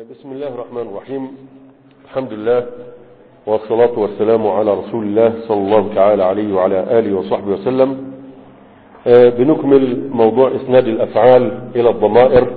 بسم الله الرحمن الرحيم الحمد لله والصلاة والسلام على رسول الله صلى الله تعالى عليه وعلى آله وصحبه وسلم آه، بنكمل موضوع إسناد الأفعال إلى الضمائر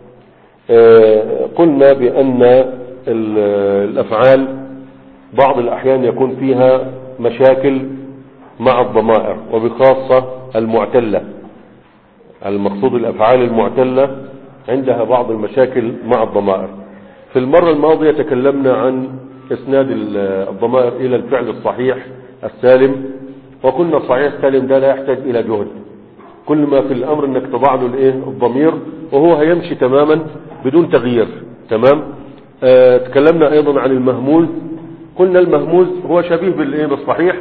آه، قلنا بأن ال- الأفعال بعض الأحيان يكون فيها مشاكل مع الضمائر وبخاصة المعتلة المقصود الأفعال المعتلة عندها بعض المشاكل مع الضمائر في المرة الماضية تكلمنا عن إسناد ال- الضمائر إلى الفعل الصحيح السالم وقلنا الصحيح السالم ده لا يحتاج إلى جهد كل ما في الأمر أنك تضع له الإيه الضمير وهو هيمشي تماما بدون تغيير تمام آه تكلمنا أيضا عن المهموز قلنا المهموز هو شبيه بالإيه بالصحيح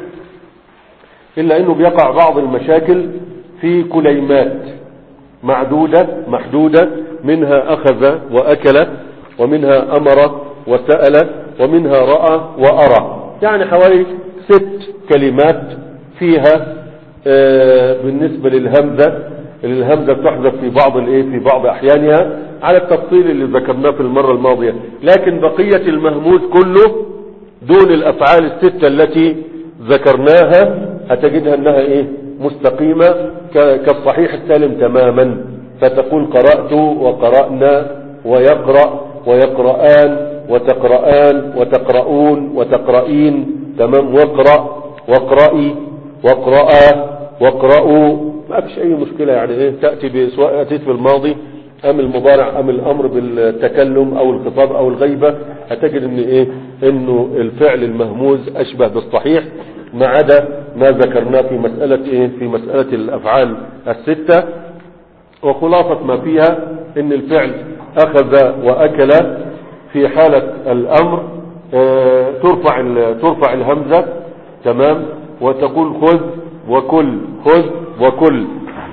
إلا أنه بيقع بعض المشاكل في كليمات معدودة محدودة منها أخذ وأكل ومنها أمر وسأل ومنها رأى وأرى يعني حوالي ست كلمات فيها آه، بالنسبة للهمزة الهمزة بتحذف في بعض الايه في بعض احيانها على التفصيل اللي ذكرناه في المرة الماضية لكن بقية المهموز كله دون الافعال الستة التي ذكرناها هتجدها انها ايه مستقيمة ك- كالصحيح السالم تماما فتقول قرأت وقرأنا ويقرأ ويقرآن وتقرآن وتقرؤون وتقرئين تمام واقرأ واقرأي واقرأ واقرأوا ما فيش اي مشكلة يعني ايه تأتي ب- سواء اتيت بالماضي ام المضارع ام الامر بالتكلم او الخطاب او الغيبة هتجد ان ايه انه الفعل المهموز اشبه بالصحيح ما عدا ما ذكرناه في مسألة ايه في مسألة الافعال الستة وخلاصة ما فيها ان الفعل اخذ واكل في حالة الامر آه، ترفع ال- ترفع الهمزة تمام وتقول خذ وكل خذ وكل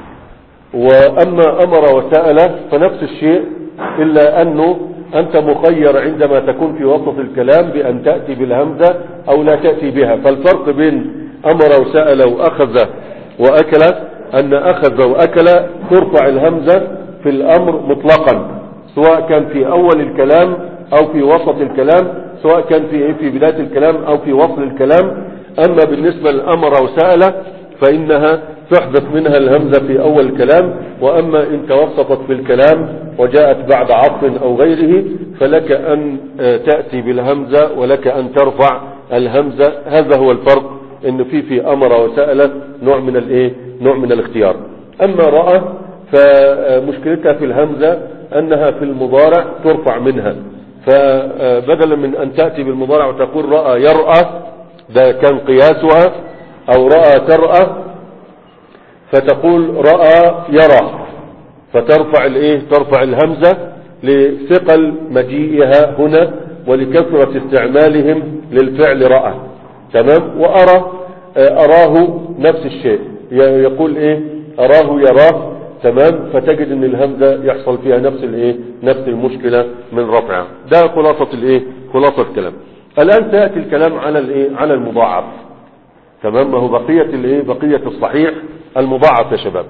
واما امر وسأل فنفس الشيء الا انه انت مخير عندما تكون في وسط الكلام بان تأتي بالهمزة او لا تأتي بها فالفرق بين امر وسأل واخذ واكل ان اخذ واكل ترفع الهمزة في الامر مطلقا سواء كان في اول الكلام او في وسط الكلام سواء كان في في بداية الكلام او في وصل الكلام اما بالنسبة للامر وسأل فانها تحدث منها الهمزة في اول الكلام واما ان توسطت في الكلام وجاءت بعد عطف او غيره فلك ان آه، تأتي بالهمزة ولك ان ترفع الهمزة هذا هو الفرق ان في في امر وسأل نوع من الايه نوع من الاختيار اما رأى فمشكلتها في الهمزة انها في المضارع ترفع منها فبدلا من ان تأتي بالمضارع وتقول رأى يرأى ده كان قياسها او رأى ترأى فتقول رأى يرى فترفع الايه ترفع الهمزة لثقل مجيئها هنا ولكثرة استعمالهم للفعل رأى تمام وأرى آه، أراه نفس الشيء ي- يقول ايه أراه يراه تمام فتجد ان الهمزة يحصل فيها نفس الايه نفس المشكلة من رفعها ده خلاصة الايه خلاصة الكلام الآن سيأتي الكلام على الايه على المضاعف تمام ما هو بقية الايه بقية الصحيح المضاعف يا شباب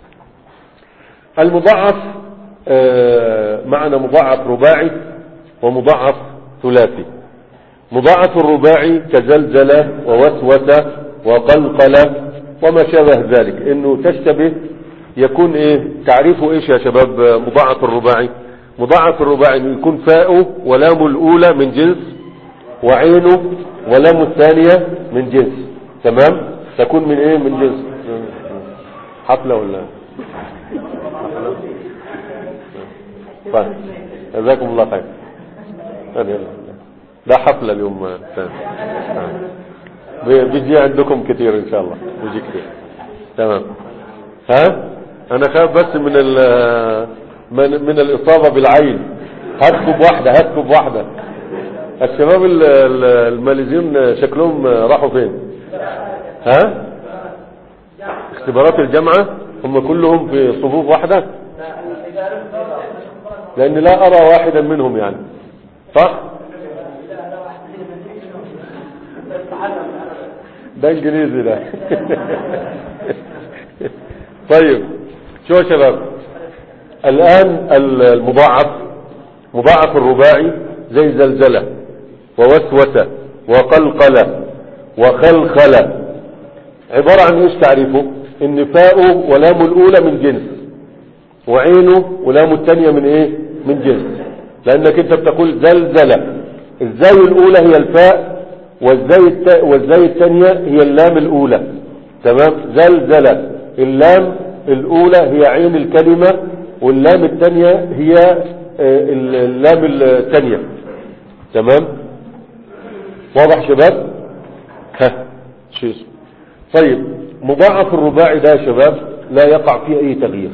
المضاعف آه، معنى مضاعف رباعي ومضاعف ثلاثي مضاعف الرباعي كزلزلة ووسوسة وقلقلة وما شابه ذلك انه تشتبه يكون ايه تعريفه ايش يا شباب آه، مضاعف الرباعي مضاعف الرباعي انه يكون فاؤه ولام الاولى من جنس وعينه ولام الثانية من جنس تمام تكون من ايه من جنس حفلة ولا طيب جزاكم الله خير طيب يلا. ده حفلة اليوم الثاني بي- بيجي عندكم كتير ان شاء الله بيجي كتير تمام ها انا خايف بس من ال من, من الاصابة بالعين هتكب واحدة هتكب واحدة الشباب ال- ال- الماليزيون شكلهم راحوا فين ها اختبارات الجامعة هم كلهم في صفوف واحدة لان لا ارى واحدا منهم يعني صح ده انجليزي ده طيب شو يا شباب الان المضاعف مضاعف الرباعي زي زلزلة ووسوسة وقلقلة وخلخلة عبارة عن ايش تعريفه ان فاؤه ولام الاولى من جنس وعينه ولام الثانية من ايه من جنس لانك انت بتقول زلزلة الزاي الاولى هي الفاء والزاي الت... والزاي الثانية هي اللام الاولى تمام زلزلة اللام الاولى هي عين الكلمة واللام الثانية هي آه، اللام الثانية تمام واضح شباب ها شو اسمه طيب مضاعف الرباعي ده يا شباب لا يقع فيه اي تغيير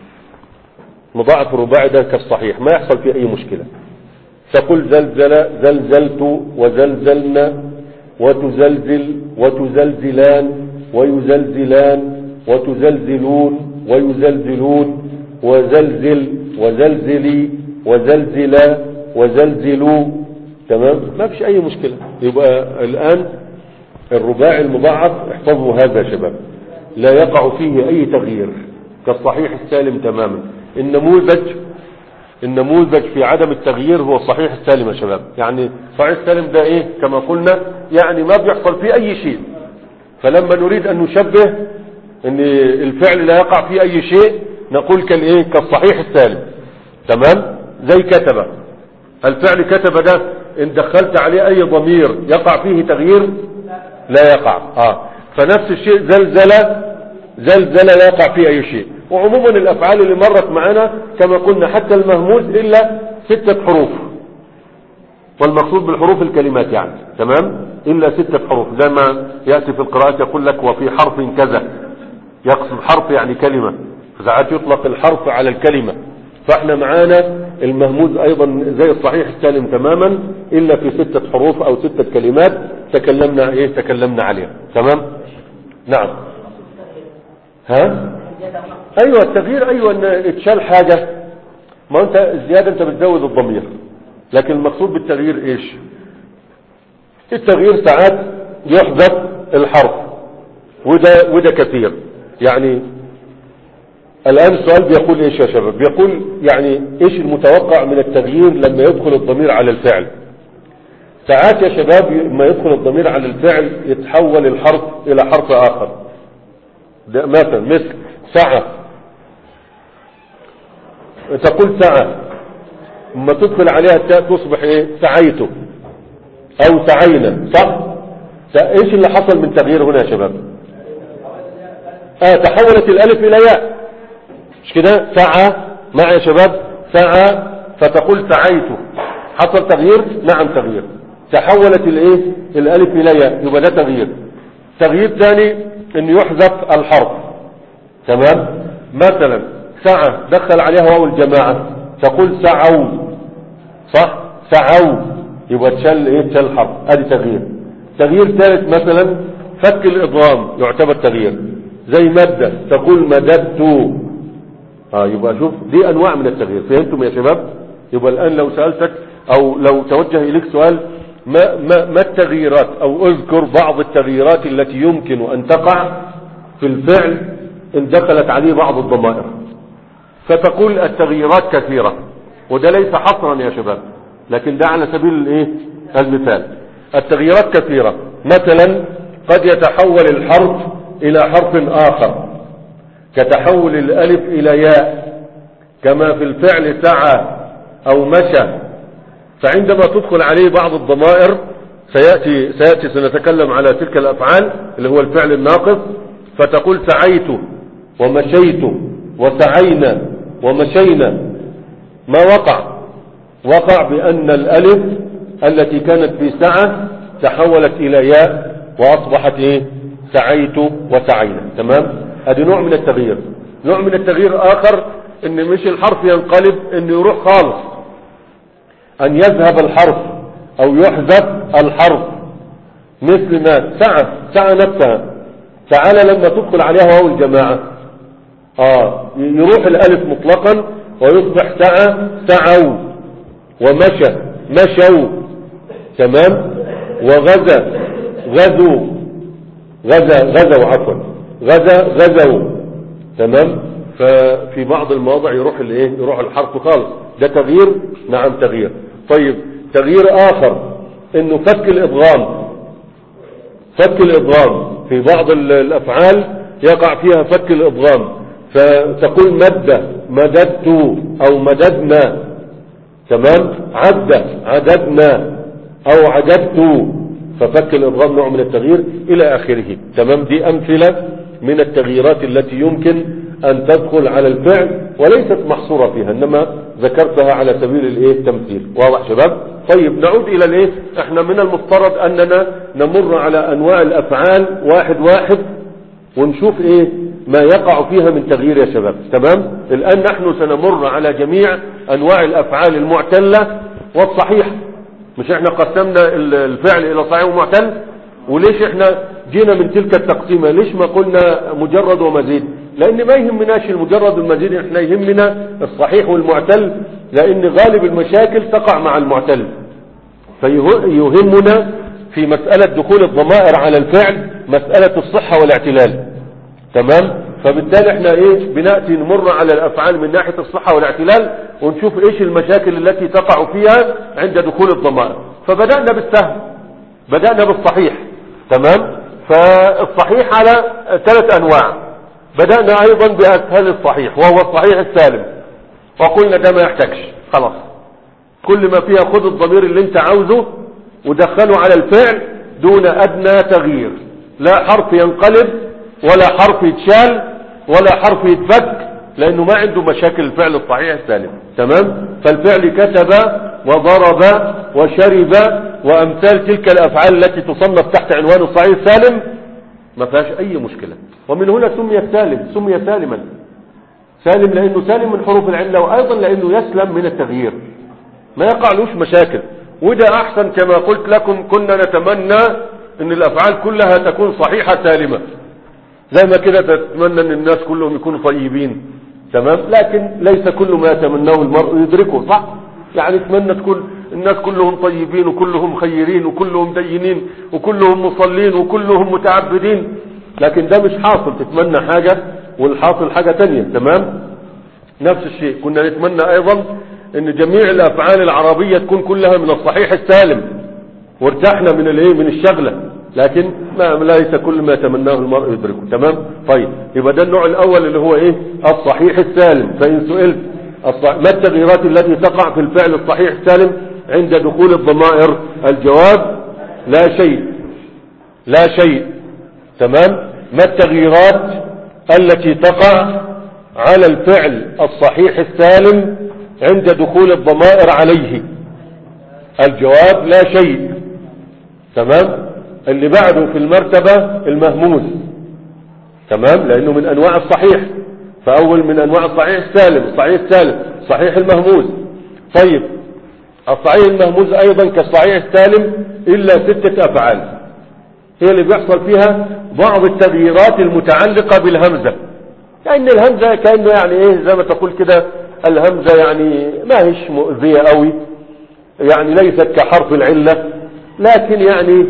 مضاعف الرباعي ده كالصحيح ما يحصل فيه اي مشكلة تقول زلزل زلزلت وزلزلنا وتزلزل وتزلزلان ويزلزلان وتزلزلون ويزلزلون وزلزل وزلزلي وزلزلا وزلزلوا تمام ما فيش اي مشكلة يبقى الان الرباعي المضاعف احفظوا هذا يا شباب لا يقع فيه اي تغيير كالصحيح السالم تماما النموذج النموذج في عدم التغيير هو الصحيح السالم يا شباب يعني الصحيح السالم ده ايه كما قلنا يعني ما بيحصل فيه اي شيء فلما نريد ان نشبه ان الفعل لا يقع فيه اي شيء نقول كالايه كالصحيح السالم تمام زي كتب الفعل كتب ده ان دخلت عليه اي ضمير يقع فيه تغيير لا يقع اه فنفس الشيء زلزل زلزل لا يقع فيه اي شيء وعموما الافعال اللي مرت معنا كما قلنا حتى المهموز الا ستة حروف والمقصود بالحروف الكلمات يعني تمام الا ستة حروف زي ما يأتي في القراءات يقول لك وفي حرف كذا يقصد حرف يعني كلمة فساعات يطلق الحرف على الكلمة فاحنا معانا المهموز ايضا زي الصحيح السالم تماما الا في ستة حروف او ستة كلمات تكلمنا ايه تكلمنا عليها تمام نعم ها ايوه التغيير ايوه ان اتشال حاجة ما انت الزيادة انت بتزود الضمير لكن المقصود بالتغيير ايش التغيير ساعات يحذف الحرف وده وده كثير يعني الآن السؤال بيقول ايش يا شباب بيقول يعني ايش المتوقع من التغيير لما يدخل الضمير على الفعل ساعات يا شباب لما يدخل الضمير على الفعل يتحول الحرف الى حرف اخر ده مثلا مثل سعى تقول سعى لما تدخل عليها التاء تصبح ايه سعيته او سعينا صح ايش اللي حصل من تغيير هنا يا شباب اه تحولت الالف الى ياء مش كده سعى مع يا شباب سعى فتقول سعيت حصل تغيير نعم تغيير تحولت الايه الالف الى ياء يبقى ده تغيير تغيير ثاني ان يحذف الحرف تمام مثلا سعى دخل عليها واو الجماعه تقول سعوا صح سعوا يبقى تشل ايه تشل الحرف ادي تغيير تغيير ثالث مثلا فك الادغام يعتبر تغيير زي مادة تقول مددت اه يبقى شوف دي انواع من التغيير فهمتم يا شباب يبقى الان لو سألتك او لو توجه اليك سؤال ما, ما, ما التغييرات او اذكر بعض التغييرات التي يمكن ان تقع في الفعل ان دخلت عليه بعض الضمائر فتقول التغييرات كثيرة وده ليس حصرا يا شباب لكن ده على سبيل الايه المثال التغييرات كثيرة مثلا قد يتحول الحرف الى حرف اخر كتحول الالف الى ياء كما في الفعل سعى او مشى فعندما تدخل عليه بعض الضمائر سيأتي, سيأتي سنتكلم على تلك الافعال اللي هو الفعل الناقص فتقول سعيت ومشيت وسعينا ومشينا ما وقع وقع بان الالف التي كانت في سعى تحولت الى ياء واصبحت ايه سعيت وسعينا تمام ادي نوع من التغيير نوع من التغيير اخر ان مش الحرف ينقلب ان يروح خالص ان يذهب الحرف او يحذف الحرف مثل ما سعى سعى نفسها تعالى لما تدخل عليها واو الجماعة اه يروح الالف مطلقا ويصبح سعى سعوا ومشى مشوا تمام وغزا غزوا غزا غزوا عفوا غزا غزوا تمام ففي بعض المواضع يروح الايه يروح الحرف خالص ده تغيير نعم تغيير طيب تغيير اخر انه فك الادغام فك الادغام في بعض ال- الافعال يقع فيها فك الادغام فتقول مد مددت او مددنا تمام عد عددنا او عددت ففك الادغام نوع من التغيير الى اخره تمام دي امثله من التغييرات التي يمكن ان تدخل على الفعل وليست محصوره فيها انما ذكرتها على سبيل الايه التمثيل واضح شباب طيب نعود الى الايه احنا من المفترض اننا نمر على انواع الافعال واحد واحد ونشوف ايه ما يقع فيها من تغيير يا شباب تمام الان نحن سنمر على جميع انواع الافعال المعتلة والصحيح مش احنا قسمنا ال- الفعل الى صحيح ومعتل وليش احنا جينا من تلك التقسيمة ليش ما قلنا مجرد ومزيد لان ما يهمناش المجرد والمزيد احنا يهمنا الصحيح والمعتل لان غالب المشاكل تقع مع المعتل فيهمنا في مسألة دخول الضمائر على الفعل مسألة الصحة والاعتلال تمام فبالتالي احنا ايه بنأتي نمر على الافعال من ناحية الصحة والاعتلال ونشوف ايش المشاكل التي تقع فيها عند دخول الضمائر فبدأنا بالسهل بدأنا بالصحيح تمام فالصحيح على ثلاث انواع بدأنا ايضا باسهل الصحيح وهو الصحيح السالم وقلنا ده ما يحتاجش خلاص كل ما فيها خذ الضمير اللي انت عاوزه ودخله على الفعل دون ادنى تغيير لا حرف ينقلب ولا حرف يتشال ولا حرف يتفك لانه ما عنده مشاكل الفعل الصحيح السالم تمام فالفعل كتب وضرب وشرب وامثال تلك الافعال التي تصنف تحت عنوان الصحيح السالم ما فيهاش اي مشكلة ومن هنا سمي سالم سمي سالما سالم لانه سالم من حروف العلة وايضا لانه يسلم من التغيير ما يقع لوش مشاكل وده احسن كما قلت لكم كنا نتمنى ان الافعال كلها تكون صحيحة سالمة زي ما كده تتمنى ان الناس كلهم يكونوا طيبين تمام لكن ليس كل ما يتمناه المرء يدركه صح يعني تتمنى تكون الناس كلهم طيبين وكلهم خيرين وكلهم دينين وكلهم مصلين وكلهم متعبدين لكن ده مش حاصل تتمنى حاجة والحاصل حاجة تانية تمام نفس الشيء كنا نتمنى ايضا ان جميع الافعال العربية تكون كلها من الصحيح السالم وارتحنا من الايه من الشغلة لكن ما ليس كل ما يتمناه المرء يدركه تمام طيب يبقى ده النوع الاول اللي هو ايه الصحيح السالم فان سئلت الصح... ما التغييرات التي تقع في الفعل الصحيح السالم عند دخول الضمائر الجواب لا شيء لا شيء تمام ما التغييرات التي تقع على الفعل الصحيح السالم عند دخول الضمائر عليه الجواب لا شيء تمام اللي بعده في المرتبة المهموز تمام لانه من انواع الصحيح فاول من انواع الصحيح السالم الصحيح السالم صحيح المهموز طيب الصحيح المهموز ايضا كالصحيح السالم الا ستة افعال هي اللي بيحصل فيها بعض التغييرات المتعلقة بالهمزة لان الهمزة كأنه يعني ايه زي ما تقول كده الهمزة يعني ما هيش مؤذية قوي يعني ليست كحرف العلة لكن يعني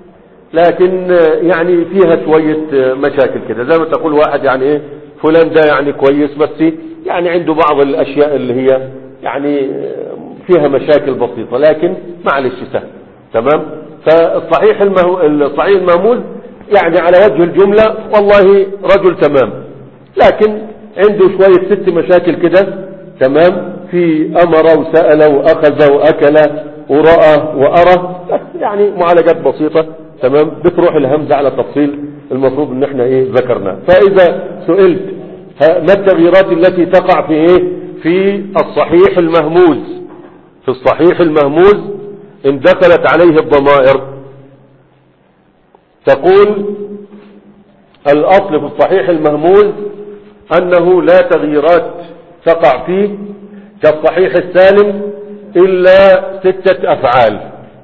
لكن يعني فيها شوية مشاكل كده زي ما تقول واحد يعني ايه فلان ده يعني كويس بس يعني عنده بعض الاشياء اللي هي يعني فيها مشاكل بسيطة لكن معلش سهل تمام فالصحيح المهو... الصحيح المهموز يعني على وجه الجملة والله رجل تمام لكن عنده شوية ست مشاكل كده تمام في امر وسأل واخذ واكل ورأى وارى يعني معالجات بسيطة تمام بتروح الهمزة على تفصيل المفروض ان احنا ايه ذكرناه فاذا سئلت ما التغييرات التي تقع في ايه في الصحيح المهموز في الصحيح المهموز ان دخلت عليه الضمائر تقول الاصل في الصحيح المهموز انه لا تغييرات تقع فيه كالصحيح السالم الا ستة افعال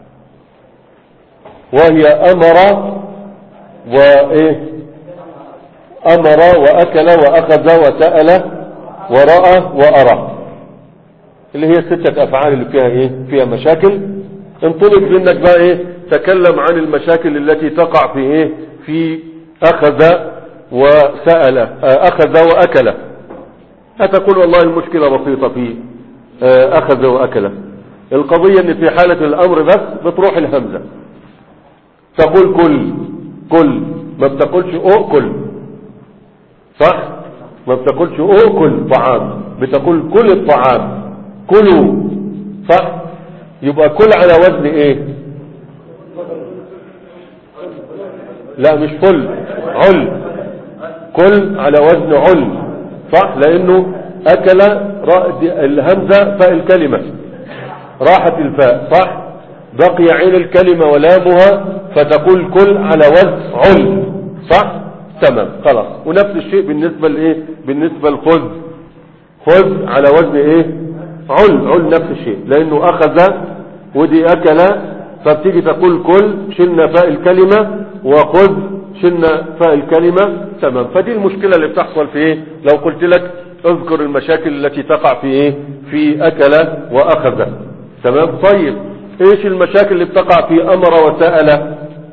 وهي امر وايه امر واكل واخذ وسأل ورأى وارى اللي هي ستة افعال اللي فيها ايه فيها مشاكل انطلق منك بقى ايه تكلم عن المشاكل التي تقع في ايه في اخذ وسأل اخذ واكل هتقول والله المشكلة بسيطة في آه، أخذ وأكل القضية ان في حالة الأمر بس بتروح الهمزة تقول كل كل ما بتقولش أؤكل صح ما بتقولش أؤكل طعام بتقول كل الطعام كلوا صح يبقى كل على وزن ايه لا مش فل عل كل على وزن عل صح لانه اكل را- دي- الهمزة فاء الكلمة راحت الفاء صح بقي عين الكلمة ولامها فتقول كل على وزن عل صح تمام خلاص ونفس الشيء بالنسبة لايه بالنسبة لخذ خذ على وزن ايه عل عل نفس الشيء لانه اخذ ودي اكل فبتيجي تقول كل شلنا فاء الكلمة وخذ شلنا فاء الكلمة تمام فدي المشكلة اللي بتحصل في ايه لو قلت لك اذكر المشاكل التي تقع في ايه في اكل واخذ تمام طيب ايش المشاكل اللي بتقع في امر وسأل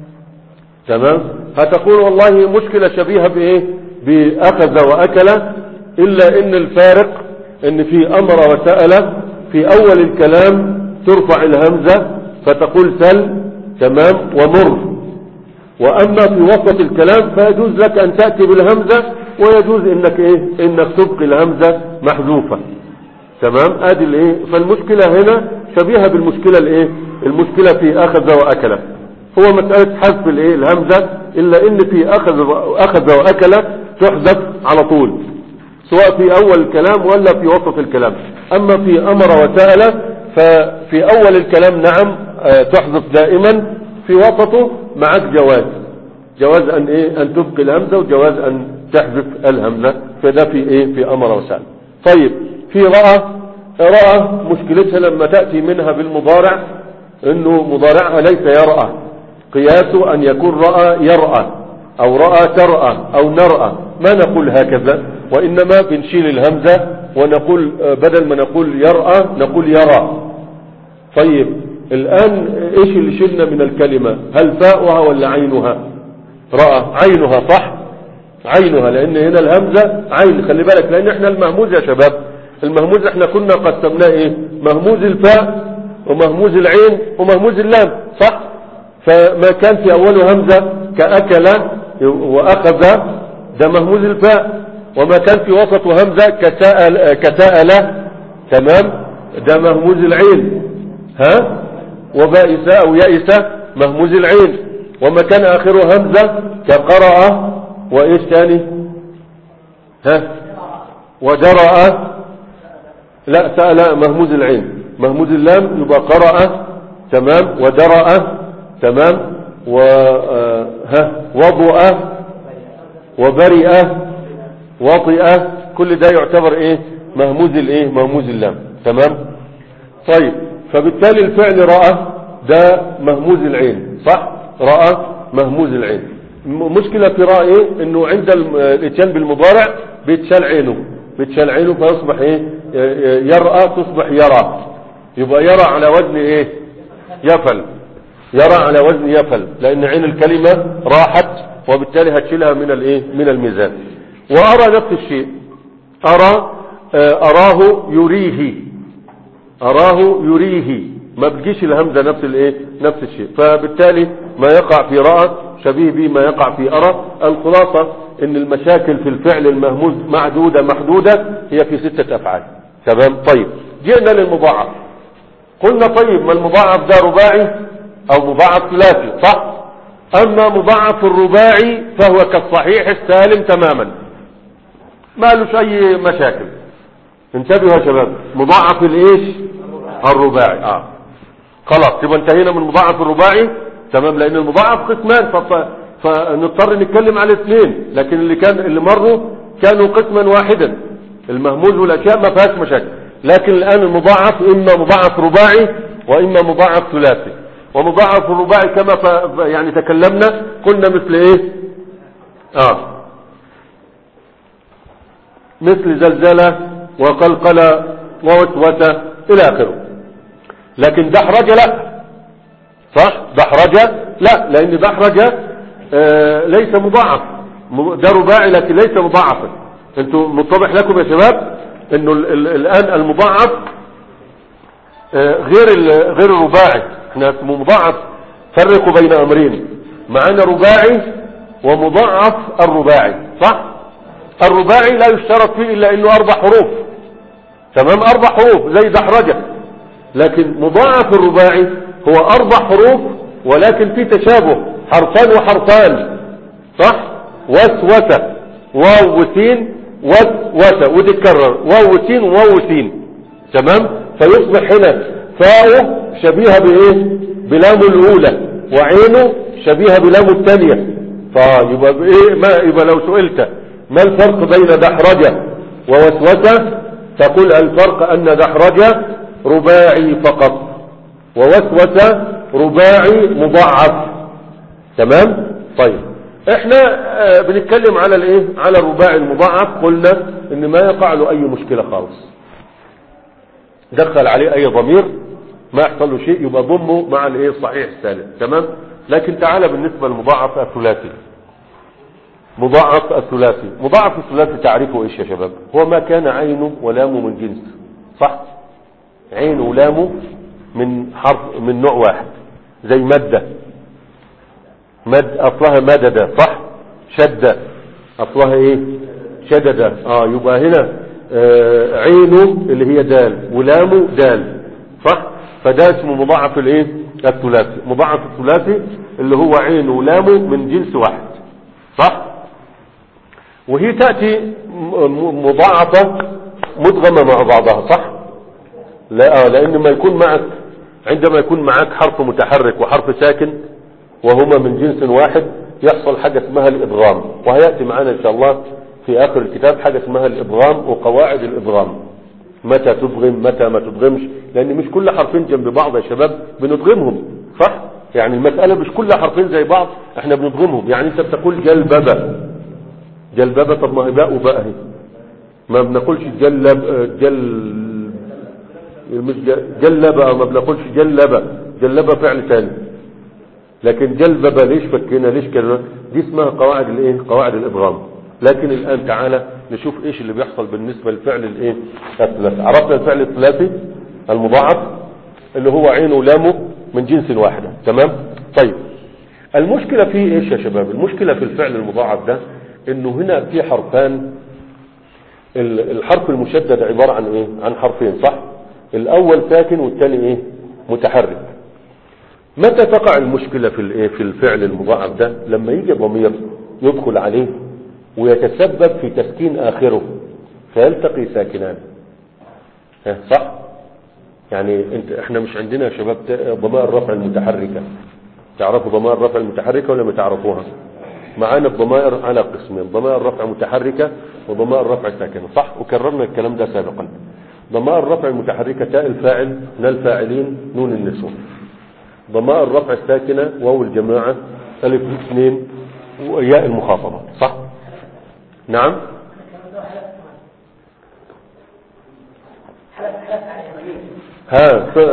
تمام هتقول والله مشكلة شبيهة بايه باخذ واكل الا ان الفارق ان في امر وسأل في اول الكلام ترفع الهمزة فتقول سل تمام ومر واما في وسط الكلام فيجوز لك ان تأتي بالهمزة ويجوز انك ايه انك تبقي الهمزة محذوفة تمام ادي الايه فالمشكلة هنا شبيهة بالمشكلة الايه المشكلة في اخذ واكل هو مسألة حذف الايه الهمزة الا ان في اخذ اخذ واكل تحذف على طول سواء في اول الكلام ولا في وسط الكلام اما في امر وسأل ففي اول الكلام نعم آه، تحذف دائما في وسطه معك جواز جواز ان ايه ان تبقي الهمزة وجواز ان تحذف الهمزة فده في ايه في امر وسأل طيب في رأى رأى مشكلتها لما تأتي منها بالمضارع انه مضارعها ليس يرأى قياس ان يكون رأى يرأى او رأى ترأى او نرأى ما نقول هكذا وانما بنشيل الهمزة ونقول آه، بدل ما نقول يرأى نقول يرى طيب الان ايش اللي شلنا من الكلمة هل فاؤها ولا عينها رأى عينها صح عينها لان هنا الهمزة عين خلي بالك لان احنا المهموز يا شباب المهموز احنا كنا قسمناه ايه مهموز الفاء ومهموز العين ومهموز اللام صح فما كان في اوله همزة كأكل واخذ ده مهموز الفاء وما كان في وسطه همزة كسأل, كسأل تمام ده مهموز العين ها وبائس او يائس مهموز العين وما كان اخره همزة كقرأ وايش تاني ها ودرأ لا سأل مهموز العين مهموز اللام يبقى قرأ تمام ودرأ تمام و آه، ها وضؤ وبرئ وطئ كل ده يعتبر ايه مهموز الايه مهموز اللام تمام طيب فبالتالي الفعل رأى ده مهموز العين صح رأى مهموز العين م- مشكلة في رأى ايه انه عند الم- الاتيان بالمضارع بيتشال عينه بيتشال عينه فيصبح ايه ي- ي- يرأى تصبح يرى يبقى يرى على وزن ايه يفل يرى على وزن يفل لان عين الكلمة راحت وبالتالي هتشيلها من الايه من الميزان وارى نفس الشيء ارى آه، اراه يريه أراه يريه ما بتجيش الهمزة نفس الايه نفس الشيء فبالتالي ما يقع في رأى شبيه به ما يقع في أرى الخلاصة ان المشاكل في الفعل المهموز معدودة محدودة هي في ستة أفعال تمام طيب جئنا للمضاعف قلنا طيب ما المضاعف ده رباعي أو مضاعف ثلاثي صح أما مضاعف الرباعي فهو كالصحيح السالم تماما ما لهش أي مشاكل انتبهوا يا شباب مضاعف الايش الرباعي اه خلاص يبقى انتهينا من مضاعف الرباعي تمام لان المضاعف قسمان فط- فنضطر نتكلم على اثنين لكن اللي كان اللي مروا كانوا قسما واحدا المهموز والاشياء ما فيهاش مشاكل لكن الان المضاعف اما مضاعف رباعي واما مضاعف ثلاثي ومضاعف الرباعي كما ف... يعني تكلمنا قلنا مثل ايه اه مثل زلزلة وقلقلة ووسوسة إلى آخره لكن دحرجة لا صح دحرجة لا لأن دحرجة آه ليس مضاعف م- ده رباعي لكن ليس مضاعفا انتوا متضح لكم يا شباب انه ال ال الان المضاعف آه، غير ال- غير الرباعي احنا اسمه مضاعف فرقوا بين امرين معانا رباعي ومضاعف الرباعي صح الرباعي لا يشترط فيه الا انه اربع حروف تمام اربع حروف زي دحرجة لكن مضاعف الرباعي هو اربع حروف ولكن في تشابه حرفان وحرفان صح وسوسة واو وسين وسوسة وتتكرر واو وسين وواو وسين تمام فيصبح هنا فاء شبيهة بايه بلام الاولى وعينه شبيهة بلام الثانية فيبقى بايه ما يبقى لو سئلت ما الفرق بين دحرجة ووسوسة تقول الفرق ان دحرجة رباعي فقط ووسوسة رباعي مضاعف تمام طيب احنا آه، بنتكلم على الايه على الرباعي المضاعف قلنا ان ما يقع له اي مشكلة خالص دخل عليه اي ضمير ما يحصل له شيء يبقى ضمه مع الايه الصحيح السالم تمام لكن تعالى بالنسبة للمضاعف الثلاثي مضاعف الثلاثي مضاعف الثلاثي تعريفه ايش يا شباب هو ما كان عينه ولامه من جنس صح عينه ولامه من حرف من نوع واحد زي مادة مد اصلها مددة صح شدة اصلها ايه شددة اه يبقى هنا آه عينه اللي هي دال ولامه دال صح فده اسمه مضاعف الايه الثلاثي مضاعف الثلاثي اللي هو عينه ولامه من جنس واحد صح وهي تأتي م- م- مضاعفة مدغمة مع بعضها صح لا آه، لان ما يكون معك عندما يكون معك حرف متحرك وحرف ساكن وهما من جنس واحد يحصل حاجة اسمها الادغام وهيأتي معنا ان شاء الله في اخر الكتاب حاجة اسمها الادغام وقواعد الادغام متى تدغم متى ما تدغمش لان مش كل حرفين جنب بعض يا شباب بندغمهم صح يعني المسألة مش كل حرفين زي بعض احنا بندغمهم يعني انت بتقول جلببة جلببة طب ما هي باء وباء اهي ما بنقولش جلب آه، جل مش ج- جلبة ما بنقولش جلبة جلبة فعل ثاني لكن جلببة ليش فكينا ليش كده دي اسمها قواعد الايه قواعد الادغام لكن الان تعالى نشوف ايش اللي بيحصل بالنسبة للفعل الايه الثلاثي عرفنا الفعل الثلاثي المضاعف اللي هو عينه ولامه من جنس واحدة تمام طيب المشكلة فيه ايش يا شباب المشكلة في الفعل المضاعف ده انه هنا في حرفان ال- الحرف المشدد عبارة عن ايه عن حرفين صح الاول ساكن والثاني ايه متحرك متى تقع المشكلة في الايه في الفعل المضاعف ده لما يجي ضمير يدخل عليه ويتسبب في تسكين اخره فيلتقي ساكنان ها، صح يعني انت احنا مش عندنا يا شباب ت- ضمائر الرفع المتحركة تعرفوا ضمائر الرفع المتحركة ولا ما تعرفوها معانا الضمائر على قسمين ضمائر رفع متحركة وضمائر رفع ساكنة صح وكررنا الكلام ده سابقا ضمائر الرفع المتحركة تاء الفاعل نا الفاعلين نون النسوة ضمائر الرفع الساكنة واو الجماعة ألف الاثنين وياء المخاطبة صح نعم ها ف...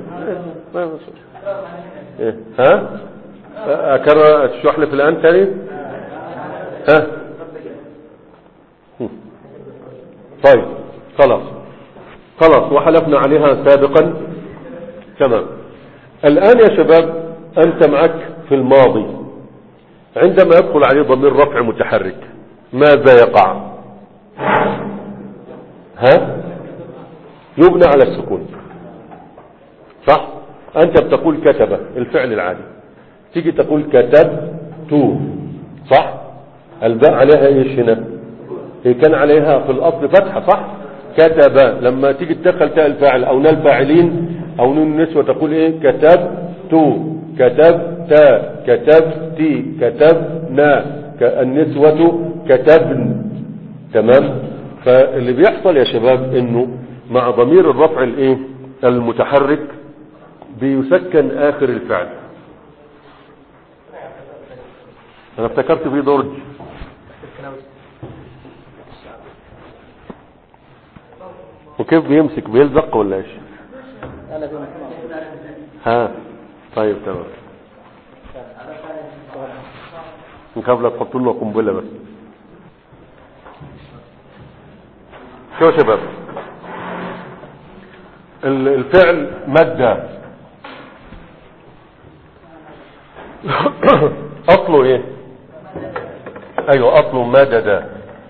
إيه؟ ها أكرر تشرح في الآن تاني ها هم. طيب خلاص خلاص وحلفنا عليها سابقا تمام الآن يا شباب أنت معك في الماضي عندما يدخل عليه ضمير رفع متحرك ماذا يقع ها يبنى على السكون صح أنت بتقول كتب الفعل العادي تيجي تقول كتبت صح الباء عليها ايش هنا هي كان عليها في الاصل فتحة صح كتب لما تيجي تدخل تاء الفاعل او نال الفاعلين او نون النسوة تقول ايه كتبت كتبت كتبت كتبنا ك- النسوة كتبن تمام فاللي بيحصل يا شباب انه مع ضمير الرفع الايه المتحرك بيسكن اخر الفعل انا افتكرت في درج وكيف بيمسك بيلزق ولا ايش ها طيب تمام نخاف لا تحطوا لنا قنبله بس شو يا شباب ال- الفعل مد اصله ايه ايوه اصله مدد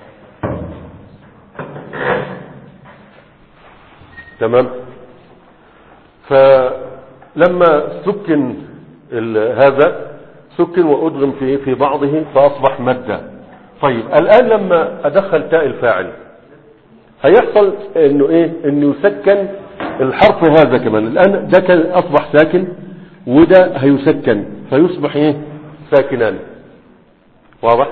تمام فلما سكن ال- هذا سكن وادغم في في بعضه فاصبح مدا طيب الان لما ادخل تاء الفاعل هيحصل انه ايه انه يسكن الحرف هذا كمان الان ده كان اصبح ساكن وده هيسكن فيصبح ايه ساكنان واضح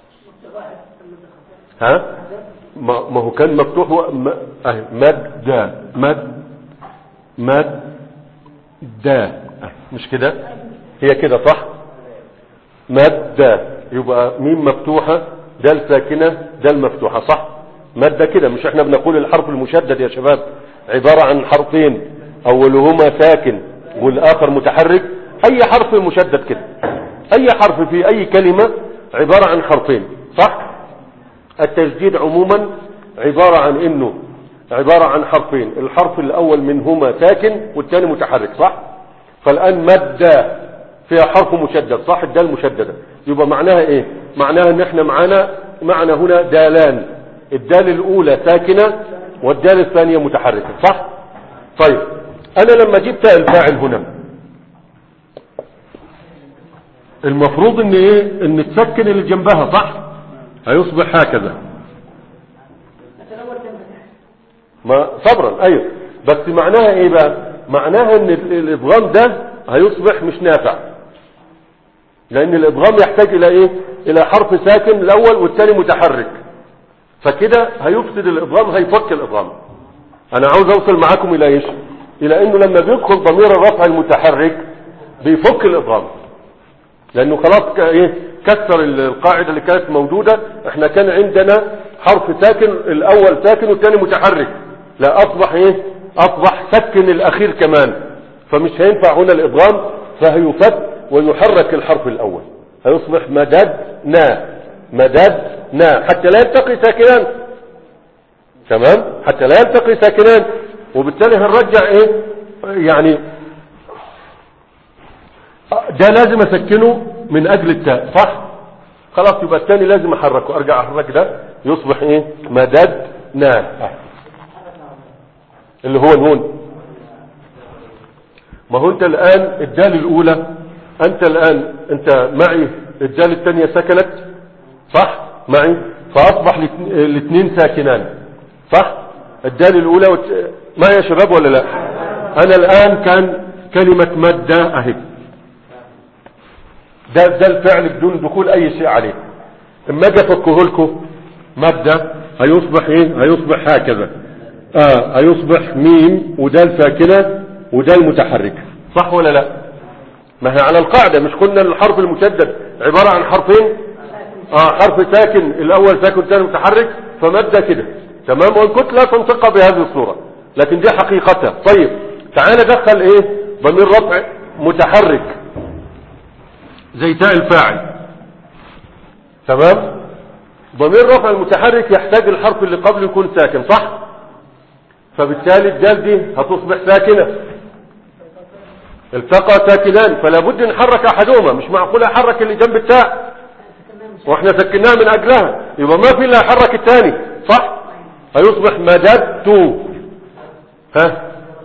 ها ما ما هو كان مفتوح و... م... أهي، مد دا مد مد دا أهي، مش كده هي كده صح مد دا يبقى ميم مفتوحة دال ساكنة دال مفتوحة صح مد كده مش احنا بنقول الحرف المشدد يا شباب عبارة عن حرفين اولهما ساكن والاخر متحرك اي حرف مشدد كده اي حرف في اي كلمة عبارة عن حرفين صح التجديد عموما عبارة عن انه عبارة عن حرفين الحرف الاول منهما ساكن والثاني متحرك صح فالان مد فيها حرف مشدد صح الدال مشددة يبقى معناها ايه معناها ان احنا معانا معنا هنا دالان الدال الاولى ساكنة والدال الثانية متحركة صح طيب انا لما جبت الفاعل هنا المفروض ان ايه ان تسكن اللي جنبها صح هيصبح هكذا ما صبرا ايوه بس معناها ايه بقى معناها ان ال- الادغام ده هيصبح مش نافع لان الادغام يحتاج الى ايه الى حرف ساكن الاول والثاني متحرك فكده هيفسد الادغام هيفك الادغام انا عاوز اوصل معاكم الى ايش الى انه لما بيدخل ضمير الرفع المتحرك بيفك الادغام لانه خلاص ك- ايه كسر ال- القاعده اللي كانت موجوده احنا كان عندنا حرف ساكن الاول ساكن والثاني متحرك لا اصبح ايه اصبح سكن الاخير كمان فمش هينفع هنا الادغام فهيفك ويحرك الحرف الاول هيصبح مدد نا مدد نا حتى لا يلتقي ساكنان تمام حتى لا يلتقي ساكنان وبالتالي هنرجع ايه يعني ده لازم اسكنه من اجل التاء صح خلاص يبقى الثاني لازم احركه ارجع احرك ده يصبح ايه مدد نا اللي هو النون ما هو انت الان الدال الاولى انت الان انت معي الدال الثانية سكنت صح معي فاصبح الاتن- الاثنين ساكنان صح الدال الاولى وت... معي يا شباب ولا لا انا الان كان كلمة مادة اهي ده ده الفعل بدون دخول اي شيء عليه اما اجي افكه لكم مادة هيصبح ايه هيصبح هكذا اه هيصبح ميم ودال ساكنة ودال متحركة صح ولا لا ما هي على القاعدة مش قلنا الحرف المشدد عبارة عن حرفين اه حرف ساكن الاول ساكن والثاني متحرك فمادة كده تمام وان كنت لا تنطقها بهذه الصورة لكن دي حقيقتها طيب تعال دخل ايه ضمير رفع متحرك زي تاء الفاعل تمام ضمير رفع المتحرك يحتاج الحرف اللي قبله يكون ساكن صح فبالتالي الدال دي هتصبح ساكنة التقى ساكنان فلا بد نحرك احدهما مش معقول احرك اللي جنب التاء واحنا سكناها من اجلها يبقى ما في الا احرك الثاني صح هيصبح مددت ها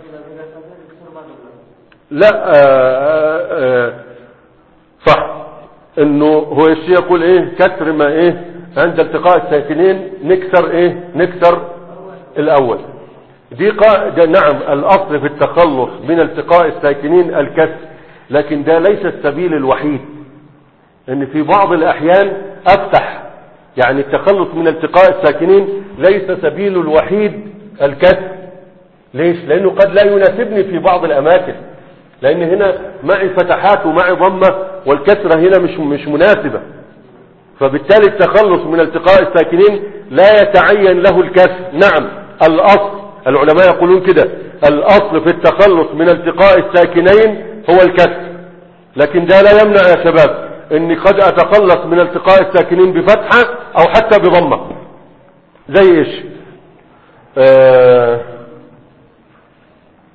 لا آآ آآ صح انه هو الشيء يقول ايه كسر ما ايه عند التقاء الساكنين نكسر ايه نكسر الاول دي قاعدة نعم الاصل في التخلص من التقاء الساكنين الكسر لكن ده ليس السبيل الوحيد ان في بعض الاحيان افتح يعني التخلص من التقاء الساكنين ليس سبيل الوحيد الكسر ليش لانه قد لا يناسبني في بعض الاماكن لان هنا معي فتحات ومعي ضمة والكسرة هنا مش مش مناسبة فبالتالي التخلص من التقاء الساكنين لا يتعين له الكسر نعم الاصل العلماء يقولون كده الاصل في التخلص من التقاء الساكنين هو الكسر لكن ده لا يمنع يا شباب اني قد اتخلص من التقاء الساكنين بفتحة او حتى بضمة زي ايش آه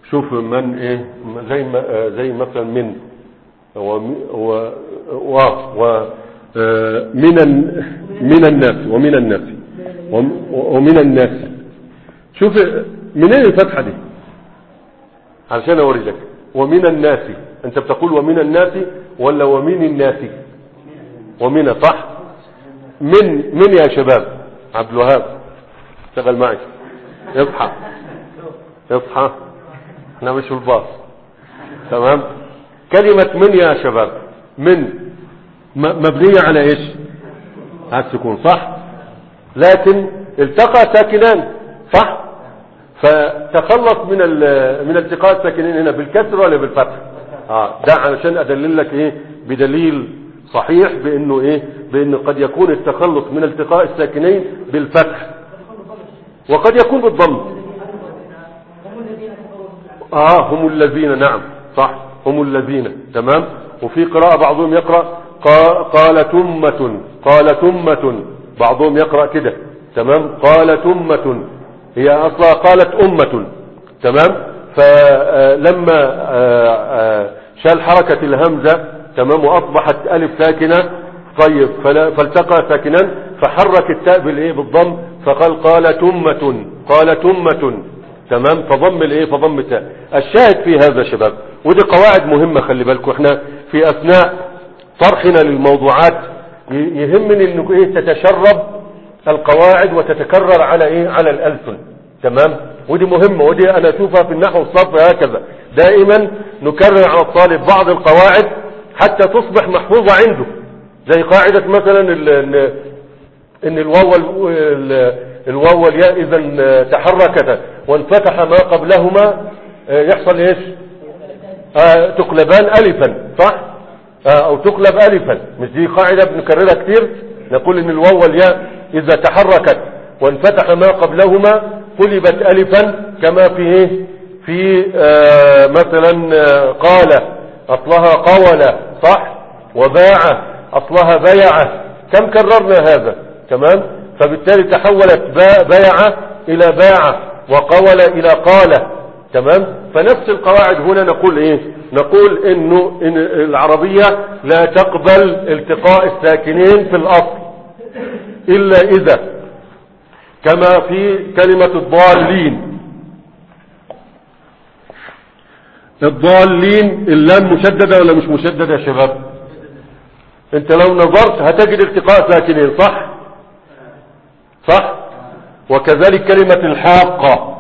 شوف من ايه زي ما آه، زي مثلا من وم- و و و آه، من ال- من الناس ومن الناس وم- ومن الناس شوف منين الفتحة دي علشان اوري لك ومن الناس انت بتقول ومن الناس ولا ومن الناس ومن صح من من يا شباب عبد الوهاب اشتغل معي اصحى اصحى احنا مش في الباص تمام كلمة من يا شباب من م- مبنية على ايش على السكون صح لكن التقى ساكنان صح فتخلص من ال- من التقاء الساكنين هنا بالكسر ولا بالفتح اه ده علشان ادلل لك ايه بدليل صحيح بانه ايه بانه قد يكون التخلص من التقاء الساكنين بالفتح وقد يكون بالضم اه هم الذين نعم صح هم الذين تمام وفي قراءة بعضهم يقرأ قا- قال تمة قال تمة بعضهم يقرأ كده تمام قال تمة هي أصلا قالت أمة تمام فلما شال حركة الهمزة تمام وأصبحت ألف ساكنة طيب فلا فالتقى ساكنا فحرك التاء بالايه بالضم فقال قال تمة قال تمة تمام فضم الايه فضم التاء الشاهد في هذا يا شباب ودي قواعد مهمة خلي بالكم احنا في اثناء طرحنا للموضوعات ي- يهمني انه ايه تتشرب القواعد وتتكرر على ايه على الالسن تمام ودي مهمة ودي انا اشوفها في النحو والصرف هكذا دائما نكرر على الطالب بعض القواعد حتى تصبح محفوظة عنده زي قاعدة مثلا ال- ال- ان الواو وال- ال- الواو والياء اذا تحركتا وانفتح ما قبلهما آه، يحصل ايش آه، تقلبان الفا صح آه، او تقلب الفا مش دي قاعدة بنكررها كتير نقول ان الواو والياء اذا تحركت وانفتح ما قبلهما قلبت الفا كما في ايه في آه، مثلا آه، قال اصلها قول صح وباع اصلها بيع كم كررنا هذا تمام فبالتالي تحولت با- بيع الى باع وقول الى قال تمام فنفس القواعد هنا نقول ايه نقول انه إن العربية لا تقبل التقاء الساكنين في الاصل الا اذا كما في كلمة الضالين الضالين اللام مشددة ولا مش مشددة يا شباب انت لو نظرت هتجد التقاء ساكنين صح صح وكذلك كلمة الحاقة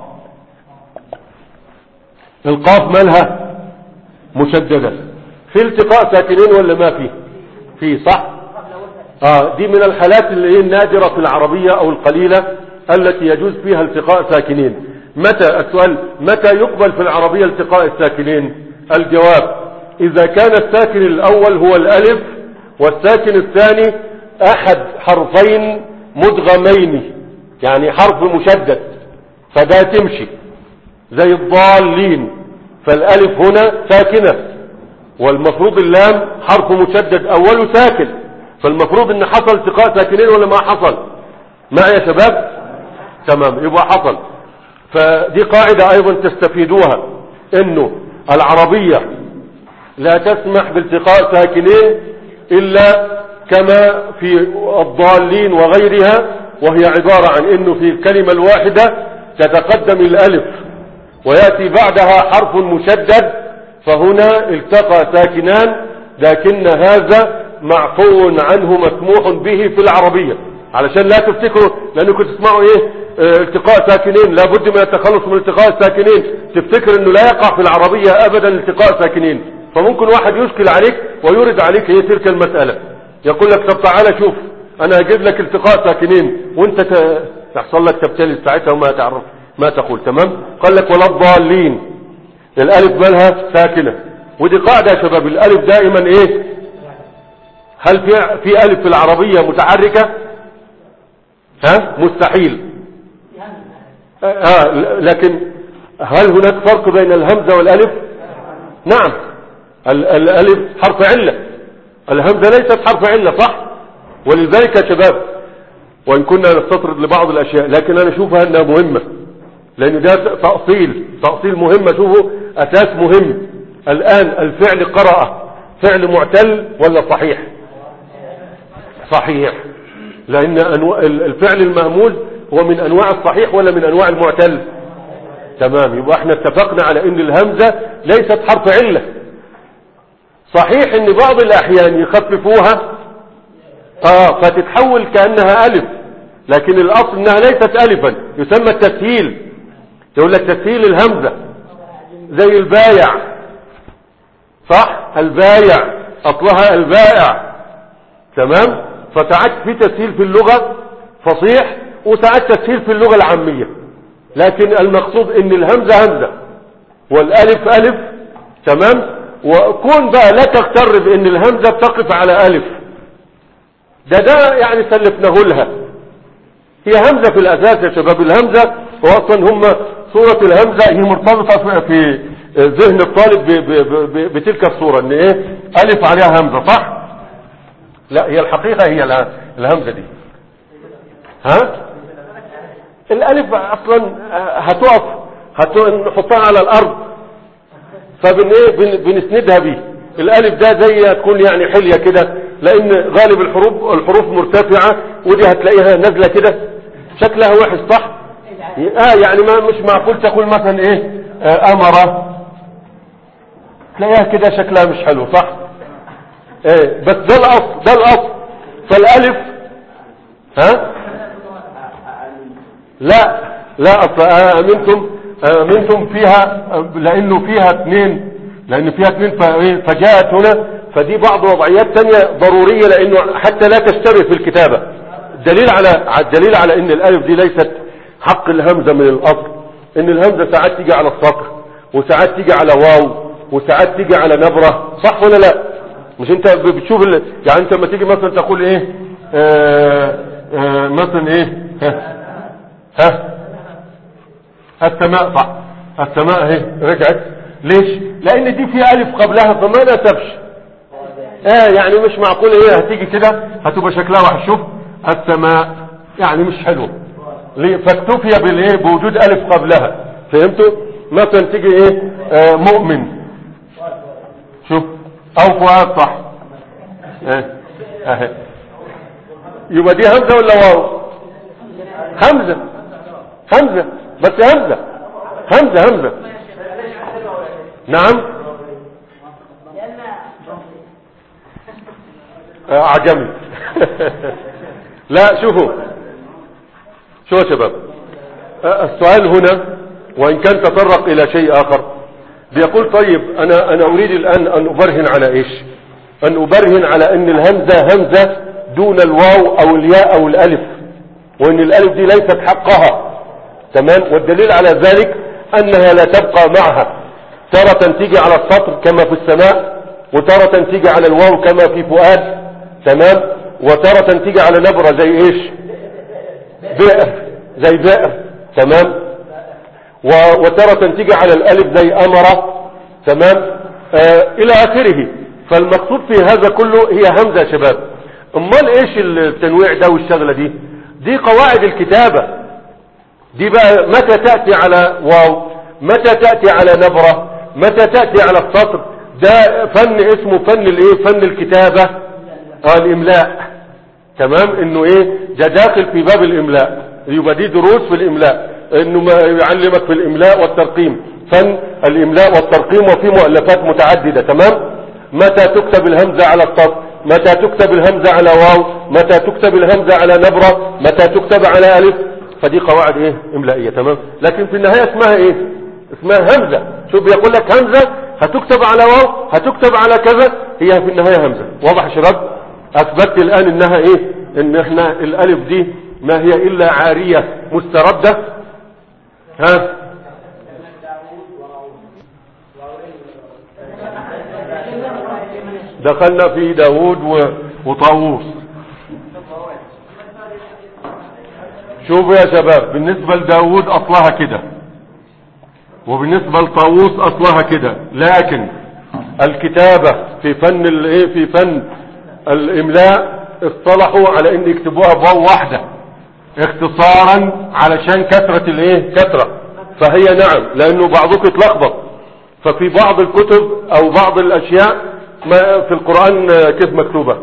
القاف مالها مشددة في التقاء ساكنين ولا ما في في صح آه دي من الحالات اللي هي النادرة في العربية او القليلة التي يجوز فيها التقاء ساكنين متى السؤال متى يقبل في العربية التقاء الساكنين الجواب اذا كان الساكن الاول هو الالف والساكن الثاني احد حرفين مدغمين يعني حرف مشدد فده تمشي زي الضالين فالالف هنا ساكنة والمفروض اللام حرف مشدد اوله ساكن فالمفروض ان حصل التقاء ساكنين ولا ما حصل معي يا شباب تمام يبقى حصل فدي قاعدة ايضا تستفيدوها انه العربية لا تسمح بالتقاء ساكنين الا كما في الضالين وغيرها وهي عبارة عن انه في الكلمة الواحدة تتقدم الالف ويأتي بعدها حرف مشدد فهنا التقى ساكنان لكن هذا معفو عنه مسموح به في العربية علشان لا تفتكروا لانكم تسمعوا ايه اه التقاء ساكنين لابد من التخلص من التقاء الساكنين تفتكر انه لا يقع في العربية ابدا التقاء ساكنين فممكن واحد يشكل عليك ويرد عليك هي تلك المسألة يقول لك طب تعالى شوف انا هجيب لك التقاء ساكنين وانت ت- تحصل لك تبتلي ساعتها وما تعرف ما تقول تمام قال لك ولا الضالين الالف مالها ساكنة ودي قاعدة يا شباب الالف دائما ايه هل في في الف في العربية متحركة ها مستحيل آه آه، لكن هل هناك فرق بين الهمزة والالف نعم ال- الالف حرف علة الهمزة ليست حرف علة صح ولذلك يا شباب وان كنا نستطرد لبعض الاشياء لكن انا اشوفها انها مهمة لان ده تأصيل تأصيل مهمة شوفوا أساس مهم الآن الفعل قرأ فعل معتل ولا صحيح صحيح لأن أنواع الفعل المهموز هو من أنواع الصحيح ولا من أنواع المعتل تمام يبقى احنا اتفقنا على ان الهمزة ليست حرف علة صحيح ان بعض الاحيان يخففوها اه فتتحول كأنها الف لكن الاصل انها ليست الفا يسمى التسهيل يقول لك تسهيل الهمزة زي البايع صح البايع اصلها البائع تمام فساعات في تسهيل في اللغة فصيح وساعات تسهيل في اللغة العامية لكن المقصود ان الهمزة همزة والالف الف تمام وكون بقى لا تغتر بان الهمزة بتقف على الف ده ده يعني سلفناه لها هي همزة في الاساس يا شباب الهمزة واصلا هم صورة الهمزة هي مرتبطة في- في ذهن الطالب ب- ب- ب- بتلك الصورة ان ايه الف عليها همزة صح لا هي الحقيقة هي اله- الهمزة دي ها الالف اصلا هتقف هت- نحطها على الارض فبن ايه بن- بنسندها بيه الالف ده زي تكون يعني حلية كده لان غالب الحروف الحروف مرتفعة ودي هتلاقيها نازلة كده شكلها وحش صح اه يعني ما مش معقول تقول مثلا ايه آه امرة تلاقيها كده شكلها مش حلو صح ايه بس ده الاصل ده الاصل فالالف ها لا لا أصل امنتم امنتم فيها لانه فيها اثنين لان فيها اثنين ف- فجاءت هنا فدي بعض وضعيات تانية ضرورية لانه حتى لا تشتبه في الكتابة الدليل على الدليل على ان الالف دي ليست حق الهمزة من الاصل ان الهمزة ساعات تيجي على السطر وساعات تيجي على واو وساعات تيجي على نبرة صح ولا لا مش انت ب- بتشوف ال... يعني انت لما تيجي مثلا تقول ايه آه آه مثلا ايه ها ها السماء صح السماء اهي رجعت ليش لان دي فيها الف قبلها فما نسبش اه يعني مش معقول ايه هتيجي كده هتبقى شكلها وحش شوف السماء يعني مش حلو ليه فاكتفي بالايه بوجود الف قبلها فهمتوا مثلا تيجي ايه آه مؤمن شوف او فؤاد صح اه اهي يبقى دي همزه ولا واو همزه همزه بس همزه همزه همزه نعم آه، اعجمي لا شوفوا شو يا شباب آه، السؤال هنا وان كان تطرق الى شيء اخر بيقول طيب انا انا اريد الان ان ابرهن على ايش ان ابرهن على ان الهمزة همزة دون الواو او الياء او الالف وان الالف دي ليست حقها تمام والدليل على ذلك انها لا تبقى معها تارة تيجي على السطر كما في السماء وتارة تيجي على الواو كما في فؤاد تمام وتارة تيجي على نبرة زي ايش بئر زي بئر تمام و- وتارة تيجي على الالف زي امرة تمام آه الى اخره فالمقصود في هذا كله هي همزة يا شباب امال ايش التنويع ده والشغلة دي دي قواعد الكتابة دي بقى متى تأتي على واو متى تأتي على نبرة متى تأتي على السطر ده فن اسمه فن الايه فن الكتابة آه الاملاء تمام انه ايه ده داخل في باب الاملاء يبقى دي دروس في الاملاء انه ما يعلمك في الاملاء والترقيم فن الاملاء والترقيم وفي مؤلفات متعددة تمام متى تكتب الهمزة على السطر متى تكتب الهمزة على واو متى تكتب الهمزة على نبرة متى تكتب على الف فدي قواعد ايه املائية تمام لكن في النهاية اسمها ايه اسمها همزة شوف بيقول لك همزة هتكتب على واو هتكتب على كذا هي في النهاية همزة واضح يا شباب اثبتت الان انها ايه ان احنا الالف دي ما هي الا عارية مستردة ها دخلنا في داود و- وطاووس شوفوا يا شباب بالنسبة لداود اصلها كده وبالنسبة لطاووس اصلها كده لكن الكتابة في فن الايه في فن الاملاء اصطلحوا على ان يكتبوها بواو واحدة اختصارا علشان كثرة الايه كثرة فهي نعم لانه بعضك اتلخبط ففي بعض الكتب او بعض الاشياء ما في القرآن كيف مكتوبة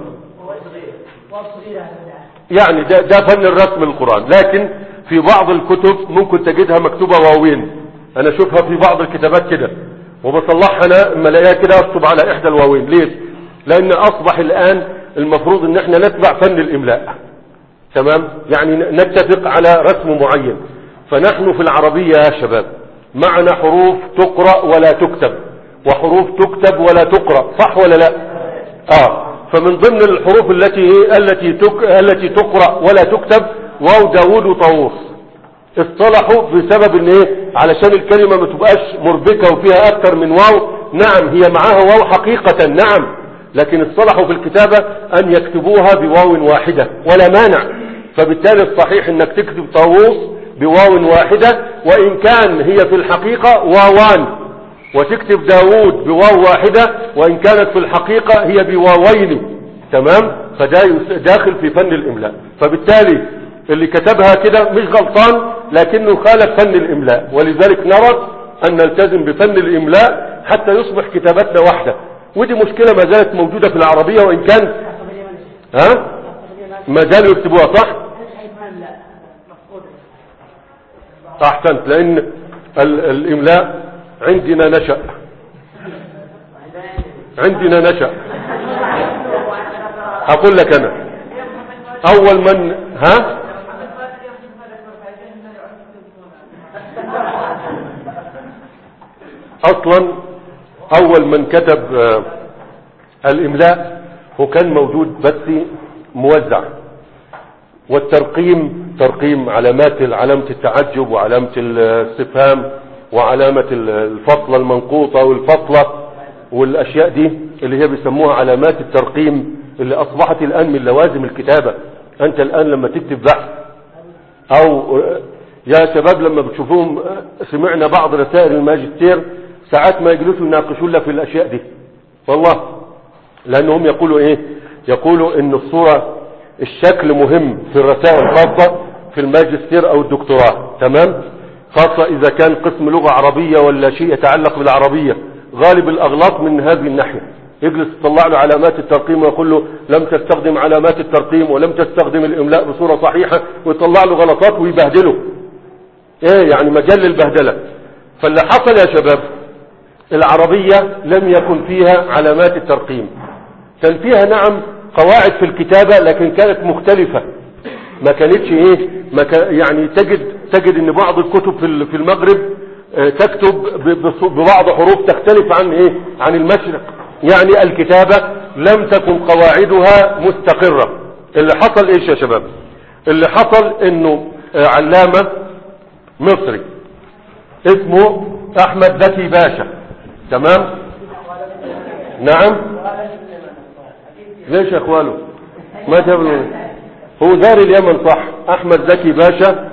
يعني ده, ده فن الرسم القرآن لكن في بعض الكتب ممكن تجدها مكتوبة واوين انا اشوفها في بعض الكتابات كده وبصلحها انا اما الاقيها كده اكتب على احدى الواوين ليش لان اصبح الان المفروض ان احنا نتبع فن الاملاء تمام يعني نتفق على رسم معين فنحن في العربية يا شباب معنا حروف تقرأ ولا تكتب وحروف تكتب ولا تقرأ صح ولا لا اه فمن ضمن الحروف التي التي تك التي تقرأ ولا تكتب واو داوود وطاووس اصطلحوا بسبب ان ايه علشان الكلمة ما تبقاش مربكة وفيها اكتر من واو نعم هي معاها واو حقيقة نعم لكن اصطلحوا في الكتابة ان يكتبوها بواو واحدة ولا مانع فبالتالي الصحيح انك تكتب طاووس بواو واحدة وان كان هي في الحقيقة واوان وتكتب داوود بواو واحدة وان كانت في الحقيقة هي بواوين تمام فده داخل في فن الاملاء فبالتالي اللي كتبها كده مش غلطان لكنه خالف فن الاملاء ولذلك نرى ان نلتزم بفن الاملاء حتى يصبح كتابتنا واحدة ودي مشكلة ما زالت موجودة في العربية وان كان ها ما زالوا يكتبوها صح احسنت لان ال- الاملاء عندنا نشأ عندنا نشأ اقول لك انا اول من ها اصلا اول من كتب آه، الاملاء هو كان موجود بس موزع والترقيم ترقيم علامات علامة التعجب وعلامة الاستفهام وعلامة الفصلة المنقوطة والفصلة والاشياء دي اللي هي بيسموها علامات الترقيم اللي اصبحت الان من لوازم الكتابة انت الان لما تكتب بحث او يا شباب لما بتشوفوهم سمعنا بعض رسائل الماجستير ساعات ما يجلسوا يناقشون لك في الاشياء دي والله لانهم يقولوا ايه يقولوا ان الصورة الشكل مهم في الرسائل الخاصة في الماجستير او الدكتوراه تمام خاصة اذا كان قسم لغة عربية ولا شيء يتعلق بالعربية غالب الاغلاط من هذه الناحية يجلس يطلع له علامات الترقيم ويقول له لم تستخدم علامات الترقيم ولم تستخدم الاملاء بصورة صحيحة ويطلع له غلطات ويبهدله ايه يعني مجال للبهدلة فاللي حصل يا شباب العربية لم يكن فيها علامات الترقيم كان فيها نعم قواعد في الكتابة لكن كانت مختلفة ما كانتش ايه ما كان يعني تجد تجد ان بعض الكتب في في المغرب اه تكتب ببعض حروف تختلف عن ايه عن المشرق يعني الكتابة لم تكن قواعدها مستقرة اللي حصل ايش يا شباب اللي حصل انه اه علامة مصري اسمه احمد زكي باشا تمام نعم ليش يا اخوانه ما تبنوا هو دار اليمن صح احمد زكي باشا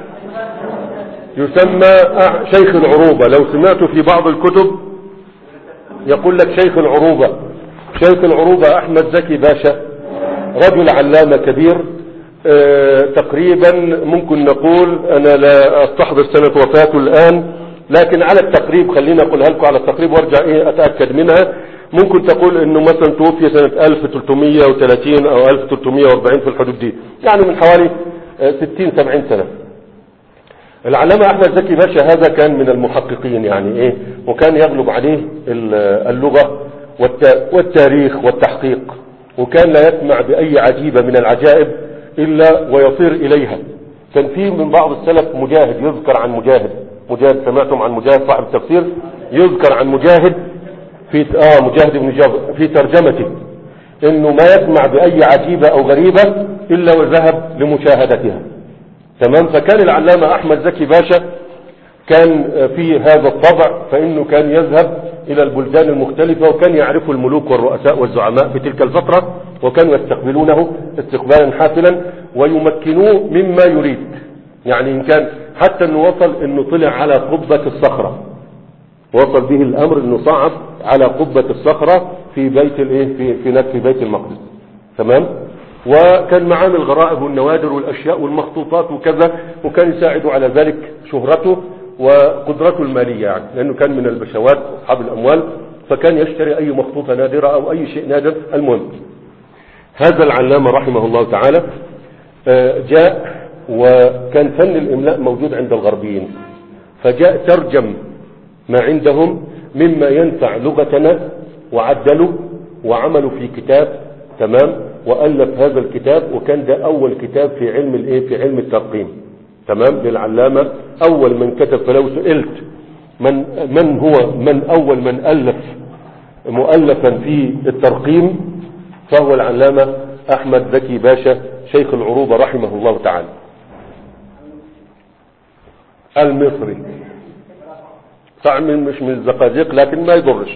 يسمى شيخ العروبة لو سمعتوا في بعض الكتب يقول لك شيخ العروبة شيخ العروبة احمد زكي باشا رجل علامة كبير اه تقريبا ممكن نقول انا لا استحضر سنة وفاته الان لكن على التقريب خلينا اقولها لكم على التقريب وارجع ايه اتأكد منها ممكن تقول انه مثلا توفي سنة 1330 او 1340 في الحدود دي يعني من حوالي 60 70 سنة العلامة احمد زكي باشا هذا كان من المحققين يعني ايه وكان يغلب عليه اللغة والتاريخ والتحقيق وكان لا يسمع باي عجيبة من العجائب الا ويصير اليها كان في من بعض السلف مجاهد يذكر عن مجاهد مجاهد سمعتم عن مجاهد صاحب التفسير يذكر عن مجاهد في اه مجاهد بن جابر في ترجمته انه ما يسمع باي عجيبة او غريبة الا وذهب لمشاهدتها تمام فكان العلامة احمد زكي باشا كان في هذا الطبع فانه كان يذهب الى البلدان المختلفة وكان يعرف الملوك والرؤساء والزعماء في تلك الفترة وكانوا يستقبلونه استقبالا حافلا ويمكنوه مما يريد يعني ان كان حتى انه وصل انه طلع على قبة الصخرة وصل به الامر انه صعد على قبة الصخرة في بيت الايه في في في بيت المقدس تمام وكان معاه الغرائب والنوادر والاشياء والمخطوطات وكذا وكان يساعد على ذلك شهرته وقدرته المالية يعني لأنه كان من البشوات أصحاب الأموال فكان يشتري أي مخطوطة نادرة أو أي شيء نادر المهم هذا العلامة رحمه الله تعالى آه، جاء وكان فن الإملاء موجود عند الغربيين فجاء ترجم ما عندهم مما ينفع لغتنا وعدلوا وعملوا في كتاب تمام وألف هذا الكتاب وكان ده أول كتاب في علم الإيه في علم الترقيم تمام للعلامة أول من كتب فلو سئلت من من هو من أول من ألف مؤلفا في الترقيم فهو العلامة أحمد زكي باشا شيخ العروبة رحمه الله تعالى المصري صح من مش من الزقازيق لكن ما يضرش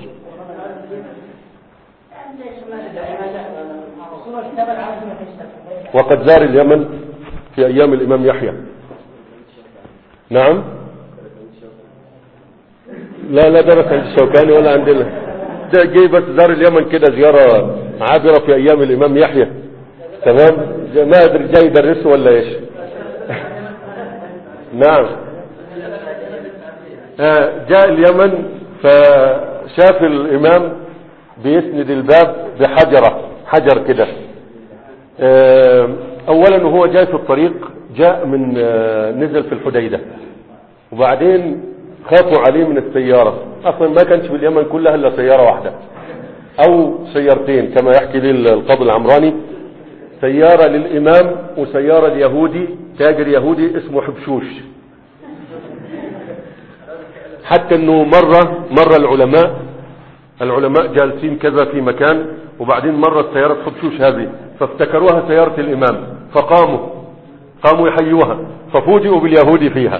وقد زار اليمن في أيام الإمام يحيى نعم لا لا درس عند الشوكاني ولا عندنا ده جاي بس زار اليمن كده زيارة عابرة في أيام الإمام يحيى تمام ما أدري جاي يدرسه ولا إيش نعم آه، جاء اليمن فشاف الإمام بيسند الباب بحجرة حجر كده آه، أولا وهو جاي في الطريق جاء من آه، نزل في الحديدة وبعدين خافوا عليه من السيارة أصلا ما كانش في اليمن كلها إلا سيارة واحدة أو سيارتين كما يحكي لي القاضي العمراني سيارة للإمام وسيارة اليهودي تاجر يهودي اسمه حبشوش حتى انه مرة مرة العلماء العلماء جالسين كذا في مكان وبعدين مرت سيارة حبشوش هذه فافتكروها سيارة الامام فقاموا قاموا يحيوها ففوجئوا باليهودي فيها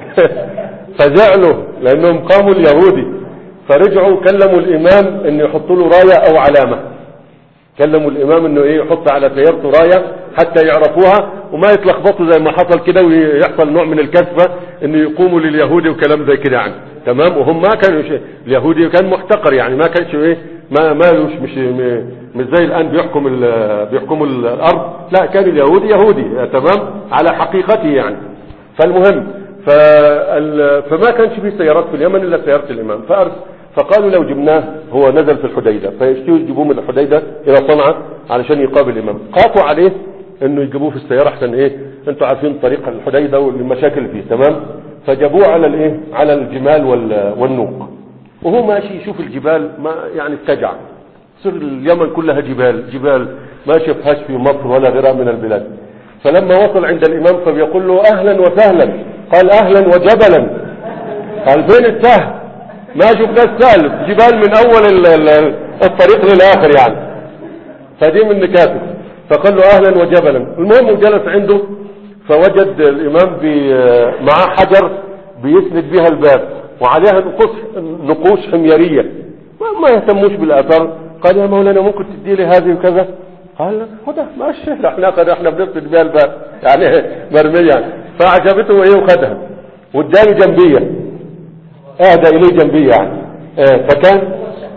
فزعلوا لانهم قاموا اليهودي فرجعوا كلموا الامام ان يحطوا له راية او علامة كلموا الامام انه ايه يحط على سيارته راية حتى يعرفوها وما يتلخبطوا زي ما حصل كده ويحصل نوع من الكسفة انه يقوموا لليهودي وكلام زي كده يعني تمام وهم ما كانوا شيء اليهودي كان محتقر يعني ما كانش ايه ما مالوش مش مش زي الان بيحكم بيحكموا الارض لا كان اليهودي يهودي تمام على حقيقته يعني فالمهم فال... فما كانش في سيارات في اليمن الا سياره الامام فارس فقالوا لو جبناه هو نزل في الحديدة فيشتوا يجيبوه من الحديدة الى صنعاء علشان يقابل الامام خافوا عليه انه يجيبوه في السيارة احسن ايه انتوا عارفين طريق الحديدة والمشاكل اللي فيه تمام فجابوه على الايه على الجمال وال... والنوق وهو ماشي يشوف الجبال ما يعني اتجع صر اليمن كلها جبال جبال ما شافهاش في مصر ولا غيرها من البلاد فلما وصل عند الامام فبيقول له اهلا وسهلا قال اهلا وجبلا قال فين السهل ما شفنا السهل جبال من اول ال- ال- الطريق للاخر يعني فدي من نكاته فقال له اهلا وجبلا المهم جلس عنده فوجد الامام بي- معاه حجر بيسند بها الباب وعليها نقوش نقوش حميريه ما, ما يهتموش بالاثار قال يا مولانا ممكن تدي لي هذه وكذا قال خدها ماشي احنا قد احنا بنسند بها الباب يعني مرميه يعني فعجبته ايه وخدها واداني جنبيه اهدى اليه جنبيه يعني اه فكان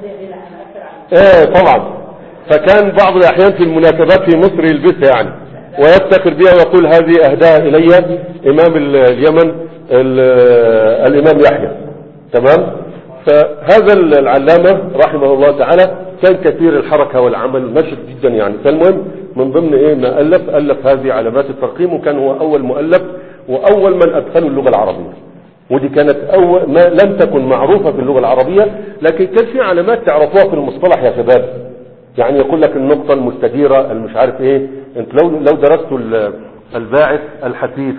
ايه طبعا فكان بعض الاحيان في المناسبات في مصر يلبسها يعني ويفتخر بها ويقول هذه اهداها الي امام ال- اليمن ال- الامام يحيى تمام فهذا العلامة رحمه الله تعالى كان كثير الحركة والعمل نشط جدا يعني فالمهم من ضمن ايه ما ألف ألف هذه علامات الترقيم وكان هو أول مؤلف وأول من أدخلوا اللغة العربية ودي كانت أول ما لم تكن معروفة في اللغة العربية لكن كان في علامات تعرفوها في المصطلح يا شباب يعني يقول لك النقطة المستديرة المش عارف ايه انت لو لو درستوا ال- الباعث الحثيث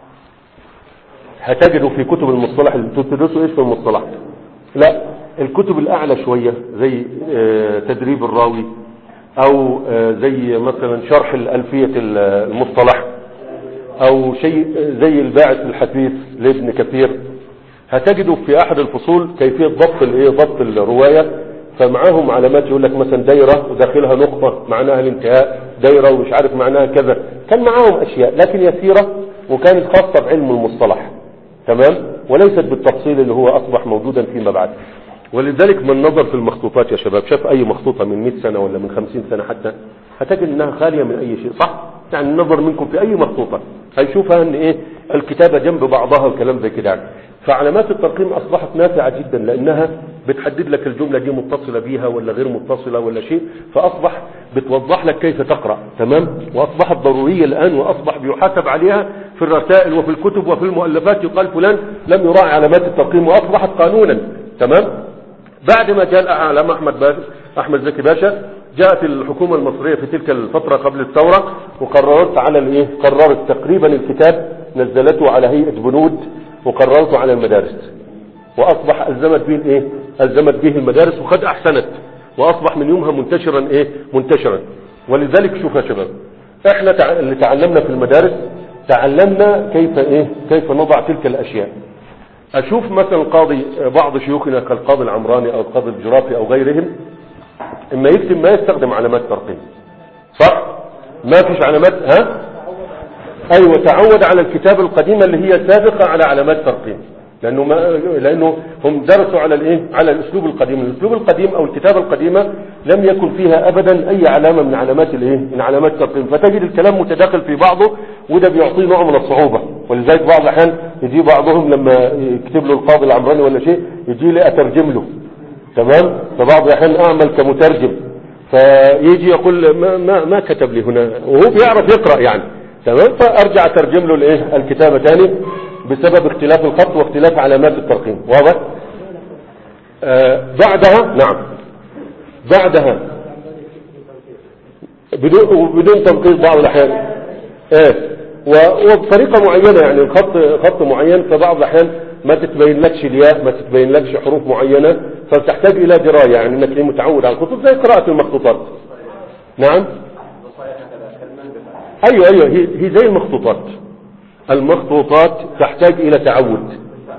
هتجدوا في كتب المصطلح انتوا بتدرسوا ايش في المصطلح لا الكتب الاعلى شوية زي آه، تدريب الراوي او آه، زي مثلا شرح الالفية المصطلح او شيء زي الباعث الحثيث لابن كثير هتجدوا في احد الفصول كيفية ضبط الايه ضبط الرواية فمعاهم علامات يقول لك مثلا دايرة وداخلها نقطة معناها الانتهاء دايرة ومش عارف معناها كذا كان معاهم اشياء لكن يسيرة وكانت خاصة بعلم المصطلح تمام وليست بالتفصيل اللي هو اصبح موجودا فيما بعد ولذلك من نظر في المخطوطات يا شباب شاف اي مخطوطة من 100 سنة ولا من 50 سنة حتى هتجد انها خالية من اي شيء صح يعني النظر منكم في اي مخطوطة هيشوفها ان ايه الكتابة جنب بعضها وكلام زي كده يعني. فعلامات الترقيم اصبحت نافعة جدا لانها بتحدد لك الجملة دي متصلة بيها ولا غير متصلة ولا شيء فاصبح بتوضح لك كيف تقرأ تمام واصبحت ضرورية الان واصبح بيحاسب عليها في الرسائل وفي الكتب وفي المؤلفات يقال فلان لم يراعي علامات الترقيم واصبحت قانونا تمام بعد ما جاء العلامة احمد باشا احمد زكي باشا جاءت الحكومة المصرية في تلك الفترة قبل الثورة وقررت على الايه قررت تقريبا الكتاب نزلته على هيئة بنود وقررته على المدارس واصبح الزمت به الايه الزمت به المدارس وقد احسنت واصبح من يومها منتشرا ايه منتشرا ولذلك شوف يا شباب احنا تع... اللي تعلمنا في المدارس تعلمنا كيف ايه كيف نضع تلك الاشياء اشوف مثلا قاضي بعض شيوخنا كالقاضي العمراني او القاضي الجرافي او غيرهم اما يكتب ما يستخدم علامات ترقيم صح ما فيش علامات ها ايوه تعود على الكتابة القديمة اللي هي سابقة على علامات ترقيم لانه ما لانه هم درسوا على الايه على الاسلوب القديم الاسلوب القديم او الكتابة القديمة لم يكن فيها ابدا اي علامة من علامات الايه من علامات الترقيم فتجد الكلام متداخل في بعضه وده بيعطيه نوع من الصعوبة ولذلك بعض الاحيان يجي بعضهم لما يكتب له القاضي العمراني ولا شيء يجي لي اترجم له تمام فبعض الاحيان اعمل كمترجم فيجي يقول ما, ما, ما كتب لي هنا وهو بيعرف يقرأ يعني تمام فارجع اترجم له الايه الكتابة تاني بسبب اختلاف الخط واختلاف علامات الترقيم واضح آه بعدها نعم بعدها بدون وبدون تنقيص بعض الاحيان ايه وبطريقة معينة يعني الخط خط معين فبعض الاحيان ما تتبين لكش الياء ما تتبين لكش حروف معينة فتحتاج الى دراية يعني انك ليه متعود على الخطوط زي قراءة المخطوطات نعم ايوه ايوه هي, هي زي المخطوطات المخطوطات تحتاج الى تعود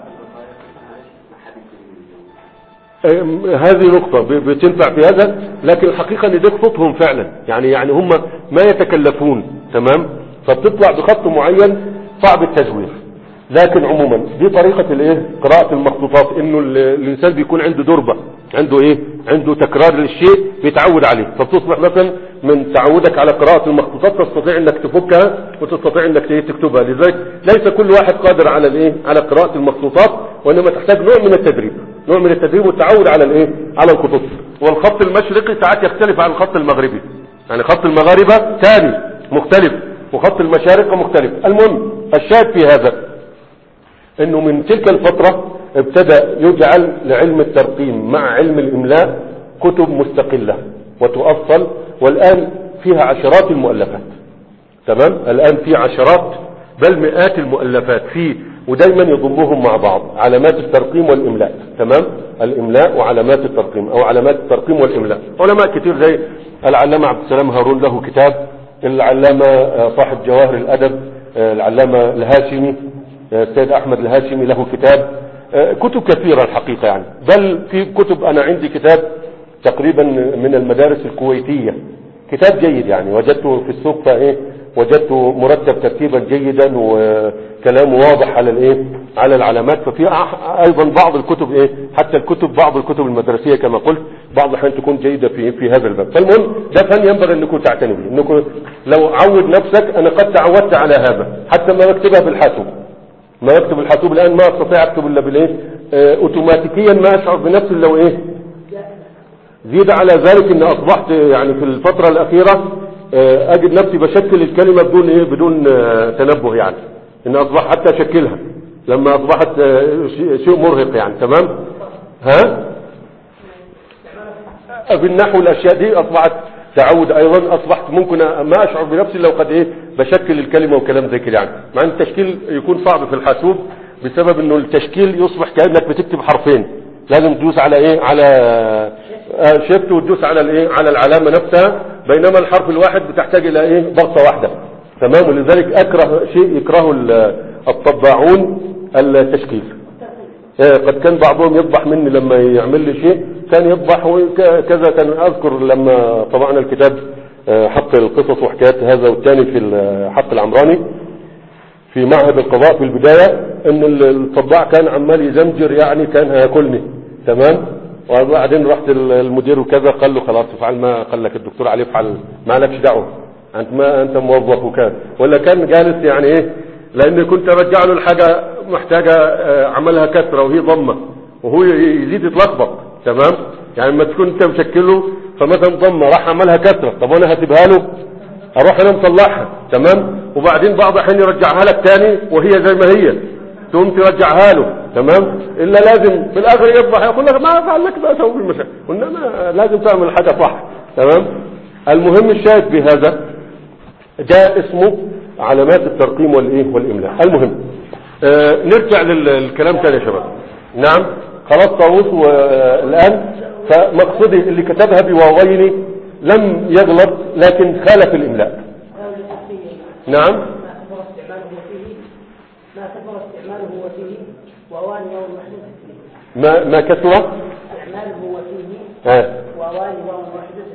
هذه نقطة بتنفع في هذا لكن الحقيقة ان ده خطهم فعلا يعني يعني هم ما يتكلفون تمام فبتطلع بخط معين صعب التزوير لكن عموما دي طريقة الايه قراءة المخطوطات انه الانسان بيكون عنده دربة عنده ايه عنده تكرار للشيء بيتعود عليه فبتصبح مثلا من تعودك على قراءة المخطوطات تستطيع انك تفكها وتستطيع انك تكتبها لذلك ليس كل واحد قادر على الايه على قراءة المخطوطات وانما تحتاج نوع من التدريب نوع من التدريب والتعود على الايه على الخطوط والخط المشرقي ساعات يختلف عن الخط المغربي يعني خط المغاربة ثاني مختلف وخط المشارقة مختلف المهم الشاهد في هذا انه من تلك الفترة ابتدأ يجعل لعلم الترقيم مع علم الاملاء كتب مستقلة وتؤصل والان فيها عشرات المؤلفات تمام الان في عشرات بل مئات المؤلفات في ودايما يضمهم مع بعض علامات الترقيم والاملاء تمام الاملاء وعلامات الترقيم او علامات الترقيم والاملاء علماء كتير زي العلامة عبد السلام هارون له كتاب العلامة صاحب جواهر الادب العلامة الهاشمي السيد احمد الهاشمي له كتاب كتب كثيرة الحقيقة يعني بل في كتب انا عندي كتاب تقريبا من المدارس الكويتية كتاب جيد يعني وجدته في السوق فايه وجدته مرتب ترتيبا جيدا وكلامه واضح على الايه على العلامات ففي ايضا بعض الكتب ايه حتى الكتب بعض الكتب المدرسية كما قلت بعض الاحيان تكون جيدة في في هذا الباب فالمهم ده فن ينبغي انكم تعتنوا به انكم لو عود نفسك انا قد تعودت على هذا حتى ما بكتبها بالحاسوب ما يكتب الحاسوب الان ما استطيع اكتب الا بالايه اه اوتوماتيكيا ما اشعر بنفسي لو ايه زيد على ذلك ان اصبحت يعني في الفترة الاخيرة اه اجد نفسي بشكل الكلمة بدون ايه بدون اه تنبه يعني ان اصبح حتى اشكلها لما اصبحت شيء مرهق يعني تمام ها بالنحو الاشياء دي اصبحت تعود ايضا اصبحت ممكن ما اشعر بنفسي لو قد ايه بشكل الكلمة وكلام زي كده يعني مع ان التشكيل يكون صعب في الحاسوب بسبب انه التشكيل يصبح كأنك بتكتب حرفين لازم تدوس على ايه على شيفت وتدوس على الايه على العلامة نفسها بينما الحرف الواحد بتحتاج الى ايه ضغطة واحدة تمام ولذلك اكره شيء يكرهه الطباعون التشكيل قد كان بعضهم يطبح مني لما يعمل لي شيء كان يطبح كذا كان اذكر لما طبعنا الكتاب حق القصص وحكايات هذا والثاني في حق العمراني في معهد القضاء في البداية ان الطباع كان عمال يزمجر يعني كان هياكلني تمام وبعدين رحت المدير وكذا قال له خلاص افعل ما قال لك الدكتور علي افعل ما لكش دعوه انت ما انت موظف وكان ولا كان جالس يعني ايه لان كنت ارجع له الحاجه محتاجة آه، عملها كسرة وهي ضمة وهو يزيد يتلخبط تمام يعني لما تكون انت مشكله فمثلا ضمة راح عملها كسرة طب وانا هسيبها له اروح انا مصلحها تمام وبعدين بعض الاحيان يرجعها لك تاني وهي زي ما هي تقوم ترجعها له تمام الا لازم في الاخر يصبح يقول لك ما افعل لك بقى اسوي المشاكل وانما لازم تعمل حاجه صح تمام المهم الشاهد بهذا ده اسمه علامات الترقيم والايه والاملاء المهم آه نرجع للكلام تاني يا شباب نعم خلاص طاووس والان فمقصدي اللي كتبها بواوين لم يغلط لكن خالف الاملاء نعم ما كثر استعماله فيه ما كثر استعماله وفيه وأوان واو محدثة فيه ما ما كثر استعماله وفيه آه. وأوان واو محدثة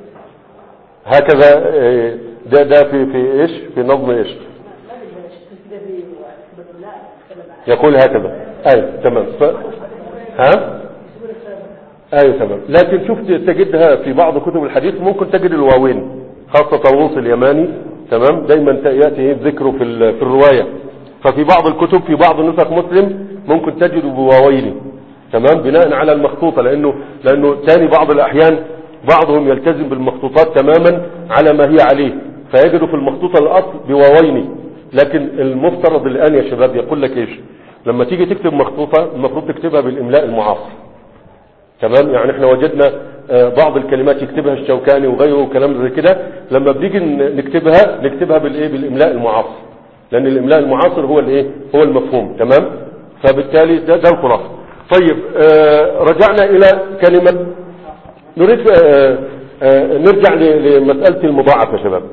هكذا آه، ده ده في في ايش في نظم ايش ما ادري كده في كتب الله تكلم عنه يقول هكذا ايوه تمام ف... ها ايوه تمام لكن شفت تجدها في بعض كتب الحديث ممكن تجد الواوين خاصة طاووس اليماني تمام دايما ت- ياتي ذكره في ال- في الرواية ففي بعض الكتب في بعض نسخ مسلم ممكن تجد بواوين تمام بناء على المخطوطة لانه لانه تاني بعض الاحيان بعضهم يلتزم بالمخطوطات تماما على ما هي عليه فيجد في المخطوطة الاصل بواوين لكن المفترض الان يا شباب يقول لك ايش لما تيجي تكتب مخطوطة المفروض تكتبها بالاملاء المعاصر تمام يعني احنا وجدنا آه، بعض الكلمات يكتبها الشوكاني وغيره وكلام زي كده لما بنيجي ن- نكتبها نكتبها بالايه بالاملاء المعاصر لان الاملاء المعاصر هو الايه هو المفهوم تمام فبالتالي ده, ده الخلاصه طيب آه، رجعنا الى كلمه نريد آه، آه، نرجع ل- لمساله المضاعف يا شباب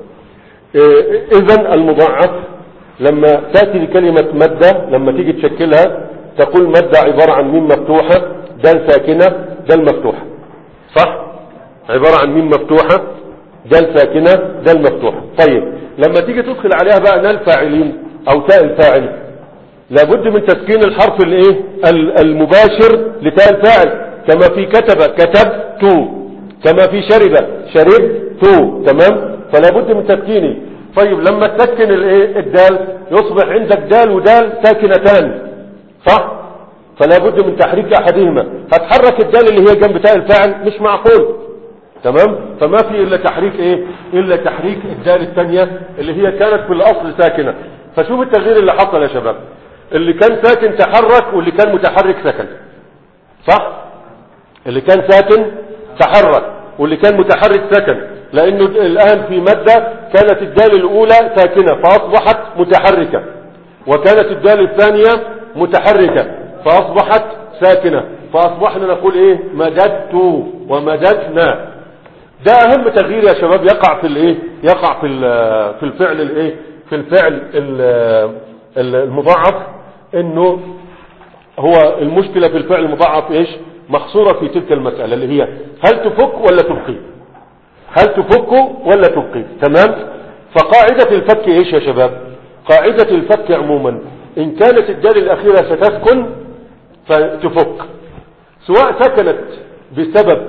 اذا المضاعف لما تاتي لكلمه ماده لما تيجي تشكلها تقول ماده عباره عن ميم مفتوحه دال ساكنه دال مفتوحه صح عباره عن ميم مفتوحه دال ساكنه دال مفتوحه طيب لما تيجي تدخل عليها بقى نال فاعلين او تاء الفاعل لابد من تسكين الحرف الايه ال- المباشر لتاء الفاعل كما في كتب كتبت كما في شرب شربت تمام فلا بد من تسكينه طيب لما تسكن الايه الدال يصبح عندك دال ودال ساكنتان صح فلا بد من تحريك احدهما هتحرك الدال اللي هي جنب تاء الفاعل مش معقول تمام فما في الا تحريك ايه الا تحريك الدال الثانيه اللي هي كانت في الاصل ساكنه فشوف التغيير اللي حصل يا شباب اللي كان ساكن تحرك واللي كان متحرك سكن صح اللي كان ساكن تحرك واللي كان متحرك سكن لانه الان في مادة كانت الدال الاولى ساكنة فاصبحت متحركة وكانت الدال الثانية متحركة فاصبحت ساكنة فاصبحنا نقول ايه مددت ومددنا ده اهم تغيير يا شباب يقع في الايه يقع في ال- في الفعل الايه في الفعل ال- ال- المضاعف انه هو المشكلة في الفعل المضاعف ايش محصورة في تلك المسألة اللي هي هل تفك ولا تبقي هل تفك ولا تبقي تمام فقاعدة الفك ايش يا شباب قاعدة الفك عموما ان كانت الدال الاخيرة ستسكن فتفك سواء سكنت بسبب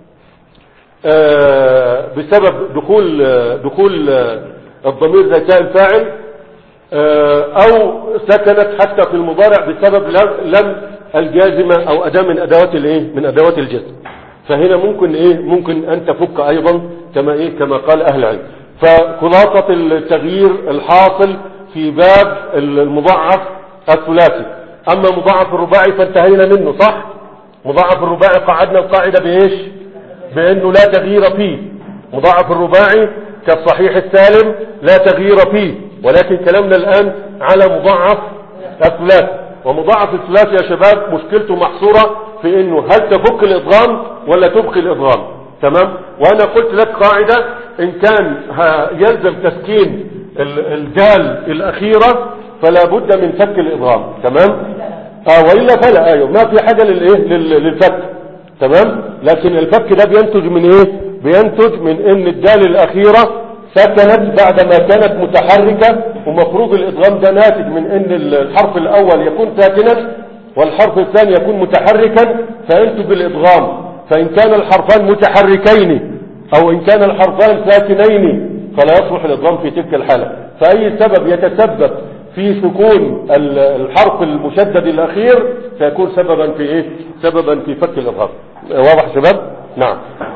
آه، بسبب دخول آه، دخول آه، الضمير زي تاء الفاعل آه، او سكنت حتى في المضارع بسبب لم- لم الجازمة او اداة من ادوات الايه من ادوات الجزم فهنا ممكن ايه ممكن ان تفك ايضا كما ايه كما قال اهل العلم فخلاصة التغيير الحاصل في باب المضاعف الثلاثي اما مضاعف الرباعي فانتهينا منه صح مضاعف الرباعي قعدنا القاعدة بايش بانه لا تغيير فيه مضاعف الرباعي كالصحيح السالم لا تغيير فيه ولكن كلامنا الآن على مضاعف الثلاث ومضاعف الثلاث يا شباب مشكلته محصورة في انه هل تفك الادغام ولا تبقي الادغام تمام وانا قلت لك قاعدة ان كان ها- يلزم تسكين ال- الدال الاخيرة فلا بد من فك الادغام تمام اه والا فلا ايوه ما في حاجة للايه لل- للفك تمام لكن الفك ده بينتج من ايه بينتج من ان الدال الاخيرة سكنت بعدما كانت متحركة ومفروض الادغام ده ناتج من ان الحرف الاول يكون ساكنا والحرف الثاني يكون متحركا فينتج الادغام فان كان الحرفان متحركين او ان كان الحرفان ساكنين فلا يصلح الادغام في تلك الحالة فاي سبب يتسبب في سكون ال- الحرف المشدد الاخير سيكون سببا في ايه سببا في فك الاظهار واضح يا شباب نعم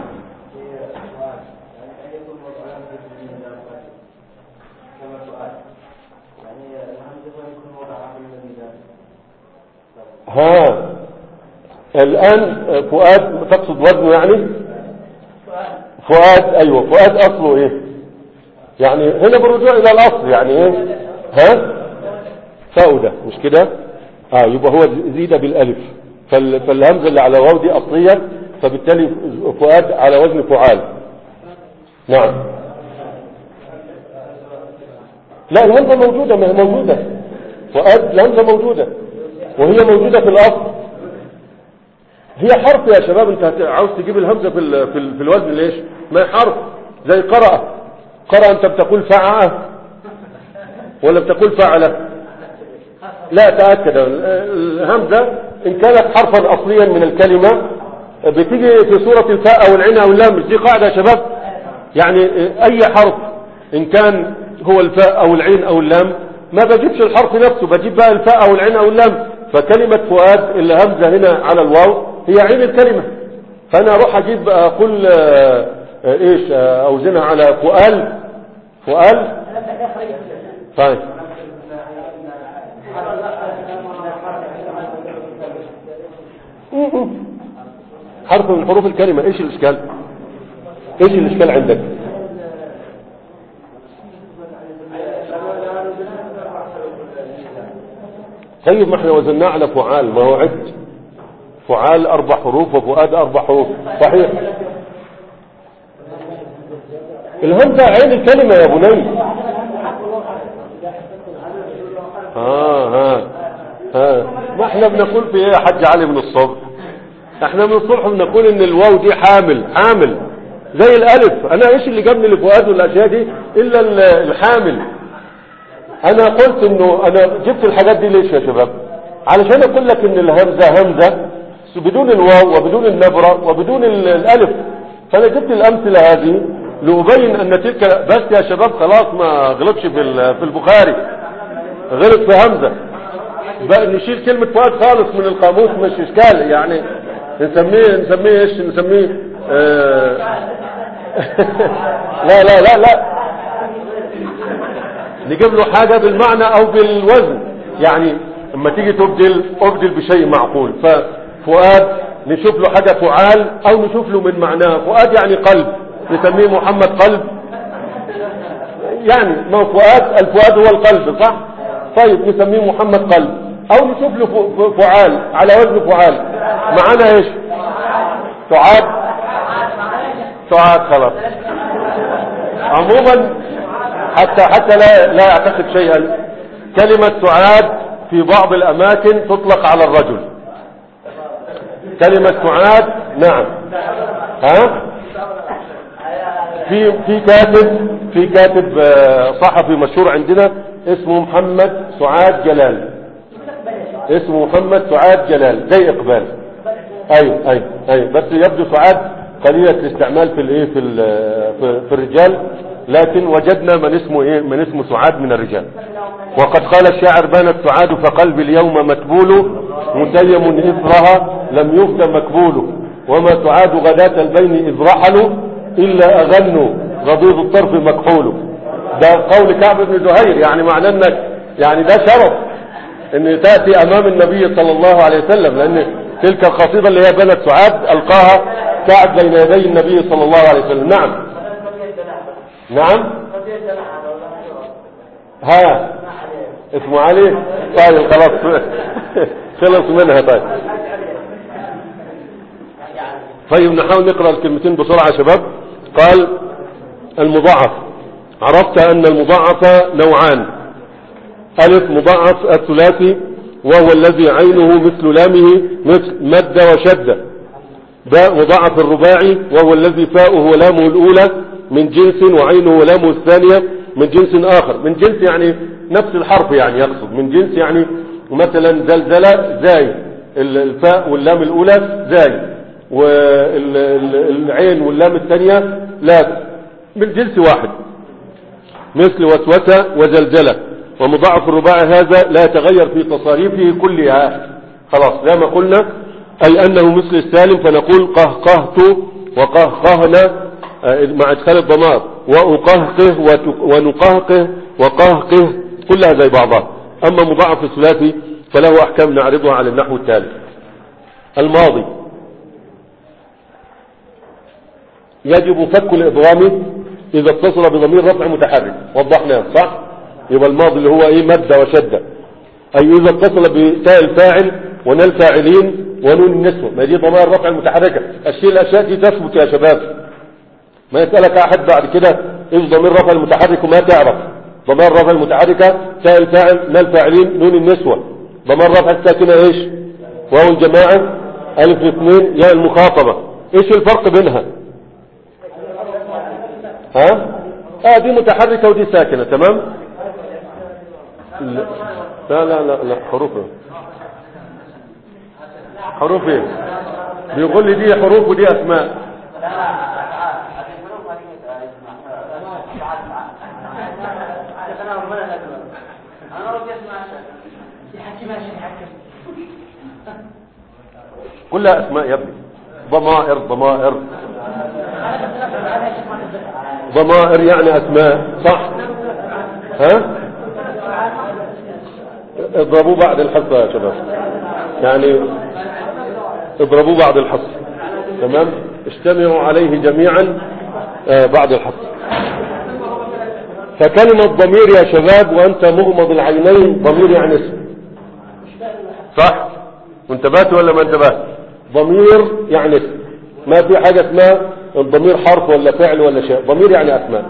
ها الان فؤاد تقصد وزنه يعني فؤاد ايوه فؤاد اصله ايه يعني هنا بالرجوع الى الاصل يعني ايه ها فاودة مش كده اه يبقى هو زيد بالالف فال- فالهمزه اللي على واو دي اصليه فبالتالي فؤاد على وزن فعال نعم لا الهمزه موجوده ما هي موجوده فؤاد الهمزه موجوده وهي موجوده في الاصل هي حرف يا شباب انت هت- عاوز تجيب الهمزه في ال- في, ال- في الوزن ليش ما هي حرف زي قرأ قرأ انت بتقول فعأ ولا بتقول فعل لا تأكد الهمزة ان كانت حرفا اصليا من الكلمة بتيجي في صورة الفاء او العين او اللام مش دي قاعدة يا شباب يعني اي حرف ان كان هو الفاء او العين او اللام ما بجيبش الحرف نفسه بجيب بقى الفاء او العين او اللام فكلمة فؤاد الهمزة هنا على الواو هي عين الكلمة فانا اروح اجيب اقول آه، آه، ايش آه، اوزنها على فؤال فؤال طيب حرف من حروف الكلمة ايش الاشكال ايش الاشكال عندك طيب ما احنا وزناه على فعال ما هو عد فعال اربع حروف وفؤاد اربع حروف صحيح الهمزة عين الكلمة يا بني ها ها ها ما احنا بنقول في ايه يا حاج علي من الصبح احنا من الصبح بنقول ان الواو دي حامل حامل زي الالف انا ايش اللي جابني لفؤاد والاشياء دي الا ال- الحامل انا قلت انه انا جبت الحاجات دي ليش يا شباب علشان اقول لك ان الهمزة همزة بدون الواو وبدون النبرة وبدون ال- الالف فانا جبت الامثلة هذه لأبين ان تلك بس يا شباب خلاص ما غلطش في ال- في البخاري غلط في همزة بقى نشيل كلمة فؤاد خالص من القاموس مش اشكال يعني نسميه نسميه ايش نسميه آه لا لا لا لا نجيب له حاجة بالمعنى او بالوزن يعني اما تيجي تبدل ابدل بشيء معقول ففؤاد نشوف له حاجة فعال او نشوف له من معناه فؤاد يعني قلب نسميه محمد قلب يعني ما هو فؤاد الفؤاد هو القلب صح طيب نسميه محمد قلب او نشوف له ف- ف- فعال على وزن فعال معانا ايش سعاد سعاد خلاص عموما حتى حتى لا لا يعتقد شيئا كلمة سعاد في بعض الاماكن تطلق على الرجل كلمة سعاد نعم ها في في كاتب في كاتب آه، صحفي مشهور عندنا اسمه محمد سعاد جلال اسمه محمد سعاد جلال زي اقبال ايوه ايوه ايوه بس يبدو سعاد قليلة الاستعمال في الايه في ال- في, في الرجال لكن وجدنا من اسمه ايه من اسمه سعاد من الرجال وقد قال الشاعر بانت سعاد فقلبي اليوم متبول متيم اثرها لم يفت مكبول وما سعاد غداة البين اذ رحلوا الا اغنوا غضيض الطرف مكحول ده قول كعب بن زهير يعني معناه انك يعني ده شرف ان تأتي امام النبي صلى الله عليه وسلم لان تلك القصيدة اللي هي بنت سعاد القاها كعب بين يدي النبي صلى الله عليه وسلم نعم نعم ها اسمه علي طيب خلاص خلص منها طيب طيب نحاول نقرأ الكلمتين بسرعة يا شباب قال المضاعف عرفت ان المضاعف نوعان ألف مضاعف الثلاثي وهو الذي عينه مثل لامه مثل مد وشد باء مضاعف الرباعي وهو الذي فاؤه ولامه الأولى من جنس وعينه ولامه الثانية من جنس آخر من جنس يعني نفس الحرف يعني يقصد من جنس يعني مثلا زلزلة زاي ال- الفاء واللام الأولى زاي والعين واللام الثانية لا من جنس واحد مثل وسوسة وزلزلة ومضاعف الرباعي هذا لا يتغير في تصاريفه كلها خلاص لا ما قلنا أي أنه مثل السالم فنقول قهقهت وقهقهنا آه، مع إدخال الضمار وأقهقه وت- ونقهقه وقهقه كلها زي بعضها أما مضاعف الثلاثي فله أحكام نعرضها على النحو التالي الماضي يجب فك الإضغام إذا اتصل بضمير رفع متحرك وضحناه صح يبقى الماضي اللي هو إيه مد وشدة أي إذا اتصل بتاء الفاعل ونال الفاعلين ونون النسوة ما دي ضمائر رفع المتحركة الشيء الأشياء دي تثبت يا شباب ما يسألك أحد بعد كده إيش ضمير رفع المتحرك وما تعرف ضمائر رفع المتحركة تاء الفاعل نال الفاعلين نون النسوة ضمائر رفع الساكنة إيش واو الجماعة ألف اثنين ياء المخاطبة إيش الفرق بينها ها اه دي متحركة ودي ساكنة تمام لا لا لا لا حروف إيه؟ حروف ايه بيقول لي دي حروف ودي اسماء كلها اسماء يا ابني ضمائر ضمائر ضمائر يعني اسماء صح ها اضربوه بعد الحصة يا شباب يعني اضربوه بعد الحصر تمام اجتمعوا عليه جميعا آه بعد الحصر فكلمة ضمير يا شباب وانت مغمض العينين ضمير يعني اسم صح وانتبهت ولا ما انتبهت ضمير يعني اسم ما في حاجة اسمها الضمير حرف ولا فعل ولا شيء ضمير يعني اسماء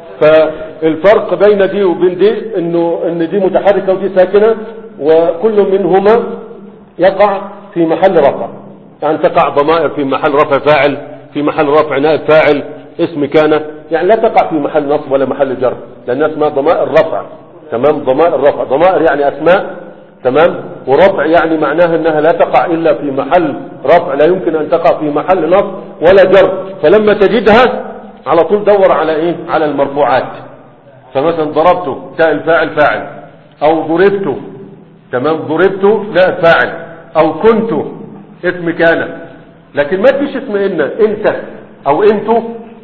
فالفرق بين دي وبين دي انه ان دي متحركة ودي ساكنة وكل منهما يقع في محل رفع يعني تقع ضمائر في محل رفع فاعل في محل رفع نائب فاعل اسم كان يعني لا تقع في محل نصب ولا محل جر لأنها اسمها ضمائر رفع تمام ضمائر رفع ضمائر يعني أسماء تمام ورفع يعني معناها أنها لا تقع إلا في محل رفع لا يمكن أن تقع في محل نصب ولا جر فلما تجدها على طول دور على إيه على المرفوعات فمثلا ضربته تاء الفاعل فاعل أو ضربته تمام ضربته لا فاعل او كنت اسم كان لكن ما تجيش اسم ان انت او انتو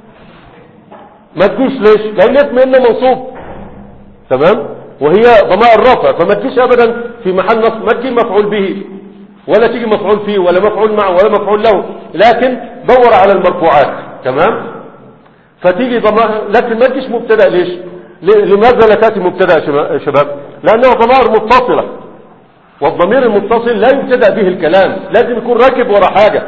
ما تجيش ليش لان اسم ان منصوب تمام وهي ضمائر رفع فما تجيش ابدا في محل نصب ما تجي مفعول به ولا تيجي مفعول فيه ولا مفعول معه ولا مفعول له لكن دور على المرفوعات تمام فتيجي ضمائر لكن ما تجيش مبتدا ليش لماذا لا تاتي مبتدا يا شباب لانها ضمائر متصله والضمير المتصل لا يبتدأ به الكلام لازم يكون راكب ورا حاجة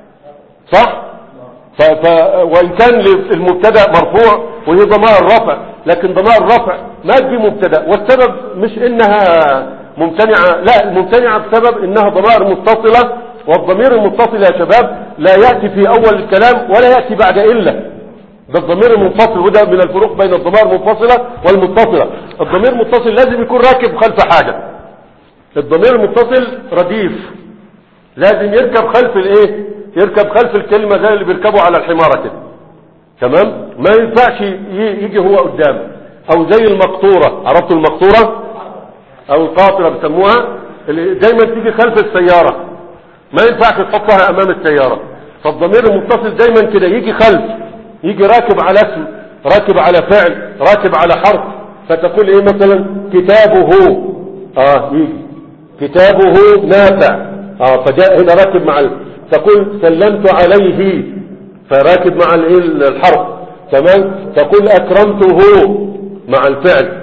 صح ف... ف... وإن كان المبتدأ مرفوع وهي ضمائر رفع لكن ضمائر رفع ما تجي مبتدأ والسبب مش إنها ممتنعة لا الممتنعة بسبب إنها ضمائر متصلة والضمير المتصل يا شباب لا يأتي في أول الكلام ولا يأتي بعد إلا ده الضمير المنفصل وده من الفروق بين الضمائر المنفصلة والمتصلة الضمير المتصل لازم يكون راكب خلف حاجة الضمير المتصل رديف لازم يركب خلف الايه يركب خلف الكلمة زي اللي بيركبوا على الحمارة كده تمام ما ينفعش يجي هو قدام او زي المقطورة عرفتوا المقطورة او القاطرة بيسموها اللي دايما تيجي خلف السيارة ما ينفعش تحطها امام السيارة فالضمير المتصل دايما كده يجي خلف يجي راكب على اسم راكب على فعل راكب على حرف فتقول ايه مثلا كتابه اه يجي كتابه نافع اه فجاء هنا راكب مع ال... تقول سلمت عليه فراكب مع الايه الحرف تمام تقول اكرمته مع الفعل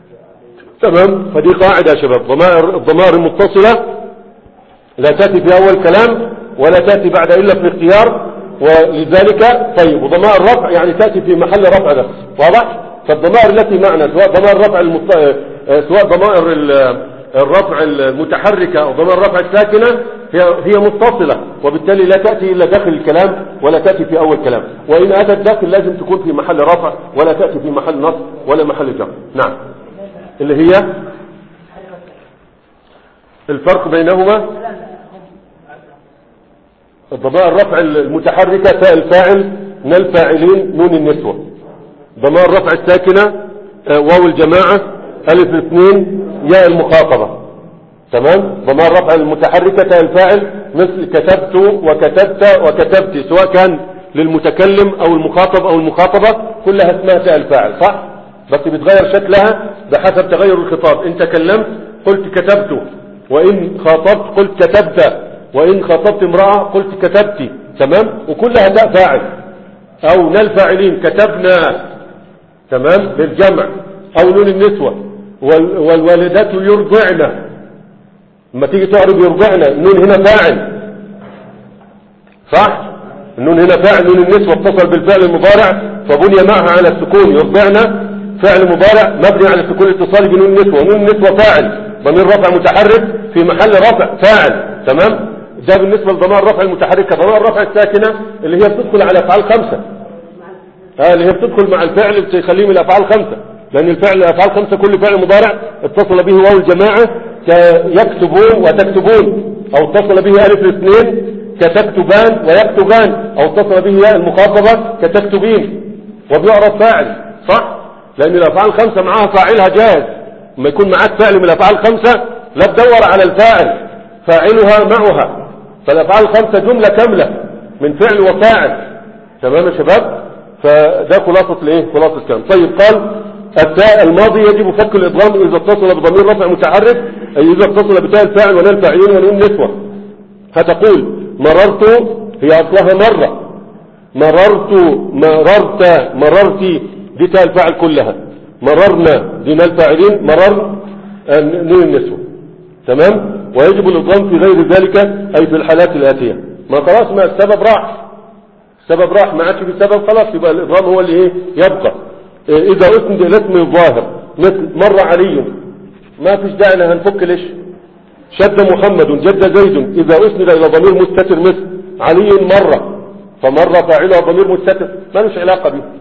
تمام فدي قاعدة يا شباب ضمائر الضمائر المتصلة لا تأتي في اول كلام ولا تأتي بعد الا في اختيار ولذلك طيب وضمائر الرفع يعني تأتي في محل رفع بس واضح فالضمائر التي معنا سواء ضمائر الرفع المط... سواء ضمائر الرفع المتحركة أو ضمائر الرفع الساكنة هي هي متصلة وبالتالي لا تأتي إلا داخل الكلام ولا تأتي في أول كلام وإن أتت داخل لازم تكون في محل رفع ولا تأتي في محل نصب ولا محل جر نعم اللي هي الفرق بينهما ضمائر الرفع المتحركة تاء الفاعل من الفاعلين نون النسوة ضمائر الرفع الساكنة واو الجماعة ألف الاثنين ياء المخاطبة تمام ضمائر رفع المتحركة تاء الفاعل مثل كتبت وكتبت وكتبت سواء كان للمتكلم او المخاطب او المخاطبة كلها اسمها تاء الفاعل صح بس بتغير شكلها بحسب تغير الخطاب ان تكلمت قلت كتبت وان خاطبت قلت كتبت وان خاطبت امرأة قلت كتبت تمام وكلها تاء فاعل او نال فاعلين كتبنا تمام بالجمع او نون النسوة وال- والوالدات يرضعن لما تيجي تعرض يرضعن النون هنا فاعل صح النون هنا فاعل نون النسوة اتصل بالفعل المضارع فبني معها على السكون يرضعن فعل مضارع مبني على السكون الاتصالي بنون النسوة نون النسوة فاعل ضمير رفع متحرك في محل رفع فاعل تمام ده بالنسبة لضمائر رفع المتحركة ضمائر رفع الساكنة اللي هي بتدخل على افعال خمسة اه اللي هي بتدخل مع الفعل بتخليه من الافعال خمسة لان الفعل الافعال خمسة كل فعل مضارع اتصل به واو الجماعة كيكتبون وتكتبون او اتصل به الف الاثنين كتكتبان ويكتبان او اتصل به ياء المخاطبة كتكتبين وبيعرف فاعل صح لان الافعال خمسة معاها فاعلها جاهز لما يكون معاك فعل من الافعال خمسة لا تدور على الفاعل فاعلها معها فالافعال خمسة جملة كاملة من فعل وفاعل تمام يا شباب فده خلاصة الايه خلاصة الكلام طيب قال التاء الماضي يجب فك الادغام اذا اتصل بضمير رفع متحرك اي اذا اتصل بتاء الفاعل ونال فاعلين ونون نسوة هتقول مررت هي اصلها مرة مررت مررت مررت دي تاء الفاعل كلها مررنا دي نال فاعلين مرر آه، نون النسوة تمام ويجب الادغام في غير ذلك اي في الحالات الاتية ما خلاص ما السبب راح السبب راح ما عادش في سبب خلاص يبقى الإضرام هو اللي ايه يبقى إيه إذا أسند إلى اسم الظاهر مثل مر علي ما فيش داعي إن هنفك ليش شد محمد جد زيد إذا أسند إلى ضمير مستتر مثل علي مر فمر فاعلها ضمير مستتر ما لهش علاقة به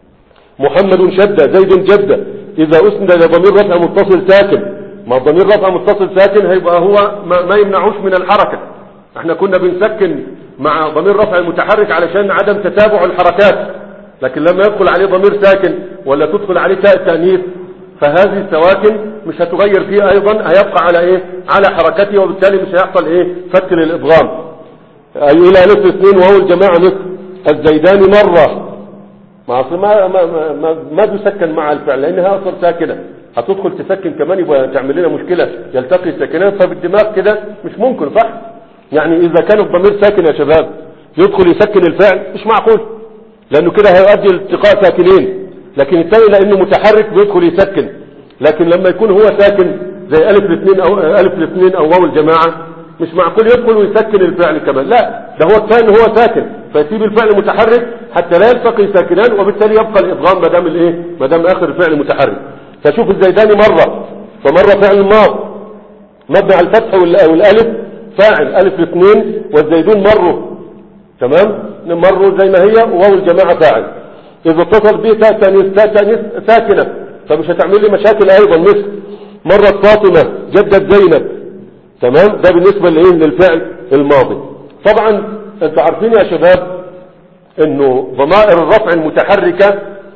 محمد شد زيد جد إذا أسند إلى ضمير رفع متصل ساكن ما ضمير رفع متصل ساكن هيبقى هو ما, ما يمنعوش من الحركة احنا كنا بنسكن مع ضمير رفع المتحرك علشان عدم تتابع الحركات لكن لما يدخل عليه ضمير ساكن ولا تدخل عليه تاء التأنيث فهذه السواكن مش هتغير فيه ايضا هيبقى على ايه على حركته وبالتالي مش هيحصل ايه فك للادغام اي الى نصف اثنين وهو الجماعة نصف الزيدان مرة ما أصل ما ما ما, ما, ما تسكن مع الفعل لانها اصلا ساكنه هتدخل تسكن كمان يبقى تعمل لنا مشكله يلتقي الساكنان فبالدماغ كده مش ممكن صح يعني اذا كان الضمير ساكن يا شباب يدخل يسكن الفعل مش معقول لانه كده هيؤدي التقاء ساكنين لكن الثاني لانه متحرك بيدخل يسكن لكن لما يكون هو ساكن زي الف الاثنين او الف الاثنين او واو الجماعه مش معقول يدخل ويسكن الفعل كمان لا ده هو كان هو ساكن فيسيب الفعل متحرك حتى لا يلتقي ساكنان وبالتالي يبقى الادغام ما دام الايه ما دام اخر الفعل متحرك فشوف الزيداني مره فمره فعل ماض مبني على الفتح وال- والالف فاعل الف الاثنين والزيدون مروا تمام مروا زي ما هي وواو الجماعه فاعل اذا اتصل به تاء تانيث تاء تانيث ساكنه فمش هتعمل لي مشاكل ايضا مثل مرت فاطمه جدت زينب تمام ده بالنسبة لايه للفعل الماضي طبعا انتوا عارفين يا شباب انه ضمائر الرفع المتحركة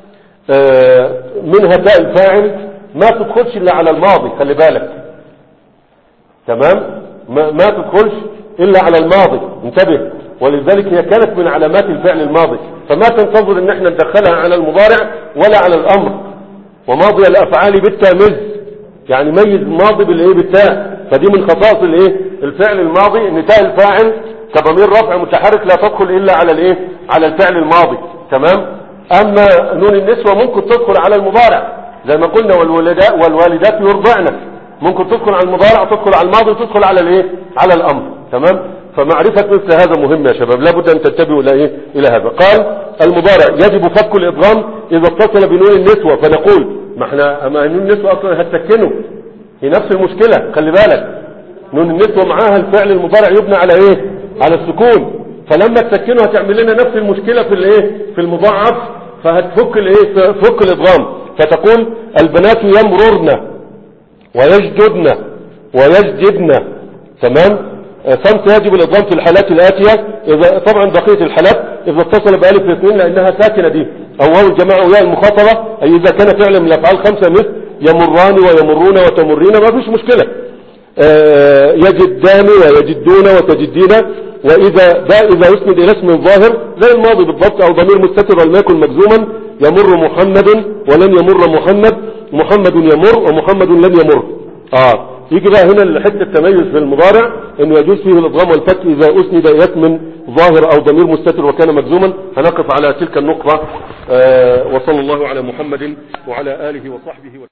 آه، منها تاء الفاعل ما تدخلش الا على الماضي خلي بالك تمام ما, ما تدخلش الا على الماضي انتبه ولذلك هي كانت من علامات الفعل الماضي فما تنتظر ان احنا ندخلها على المضارع ولا على الامر وماضي الافعال بالتامز يعني ميز الماضي بالايه بالتاء فدي من خصائص الايه الفعل الماضي ان تاء الفاعل كضمير رفع متحرك لا تدخل الا على الايه على الفعل الماضي تمام اما نون النسوة ممكن تدخل على المضارع زي ما قلنا والولداء والوالدات يرضعن ممكن تدخل على المضارع تدخل على الماضي وتدخل على الايه على الامر تمام فمعرفة مثل هذا مهم يا شباب لابد ان تنتبهوا الى ايه الى هذا قال المضارع يجب فك الادغام اذا اتصل بنون النسوة فنقول ما احنا ما نون النسوة اصلا هتسكنه هي نفس المشكلة خلي بالك نون النسوة معاها الفعل المضارع يبنى على ايه على السكون فلما تسكنه هتعمل لنا نفس المشكلة في الايه في المضاعف فهتفك الايه فك الادغام فتقول البنات يمررن ويجددن ويجددن تمام خمسة يجب الإضغام في الحالات الآتية إذا طبعا بقية الحالات إذا اتصل بألف الاثنين لأنها ساكنة دي أو واو الجماعة وياء المخاطبة أي إذا كان فعلا من الأفعال خمسة مثل يمران ويمرون وتمرين ما فيش مشكلة آه، يجدان ويجدون وتجدين وإذا ده إذا يسند إلى اسم ظاهر زي الماضي بالضبط أو ضمير مستتر ولم يكن مجزوما يمر محمد ولن يمر محمد محمد يمر ومحمد لن يمر آه يجي بقى هنا حته التميز في المضارع انه يجوز فيه الادغام والفتح اذا اسند الى اسم ظاهر او ضمير مستتر وكان مجزوما هنقف على تلك النقطه آه وصلى الله على محمد وعلى اله وصحبه وسلم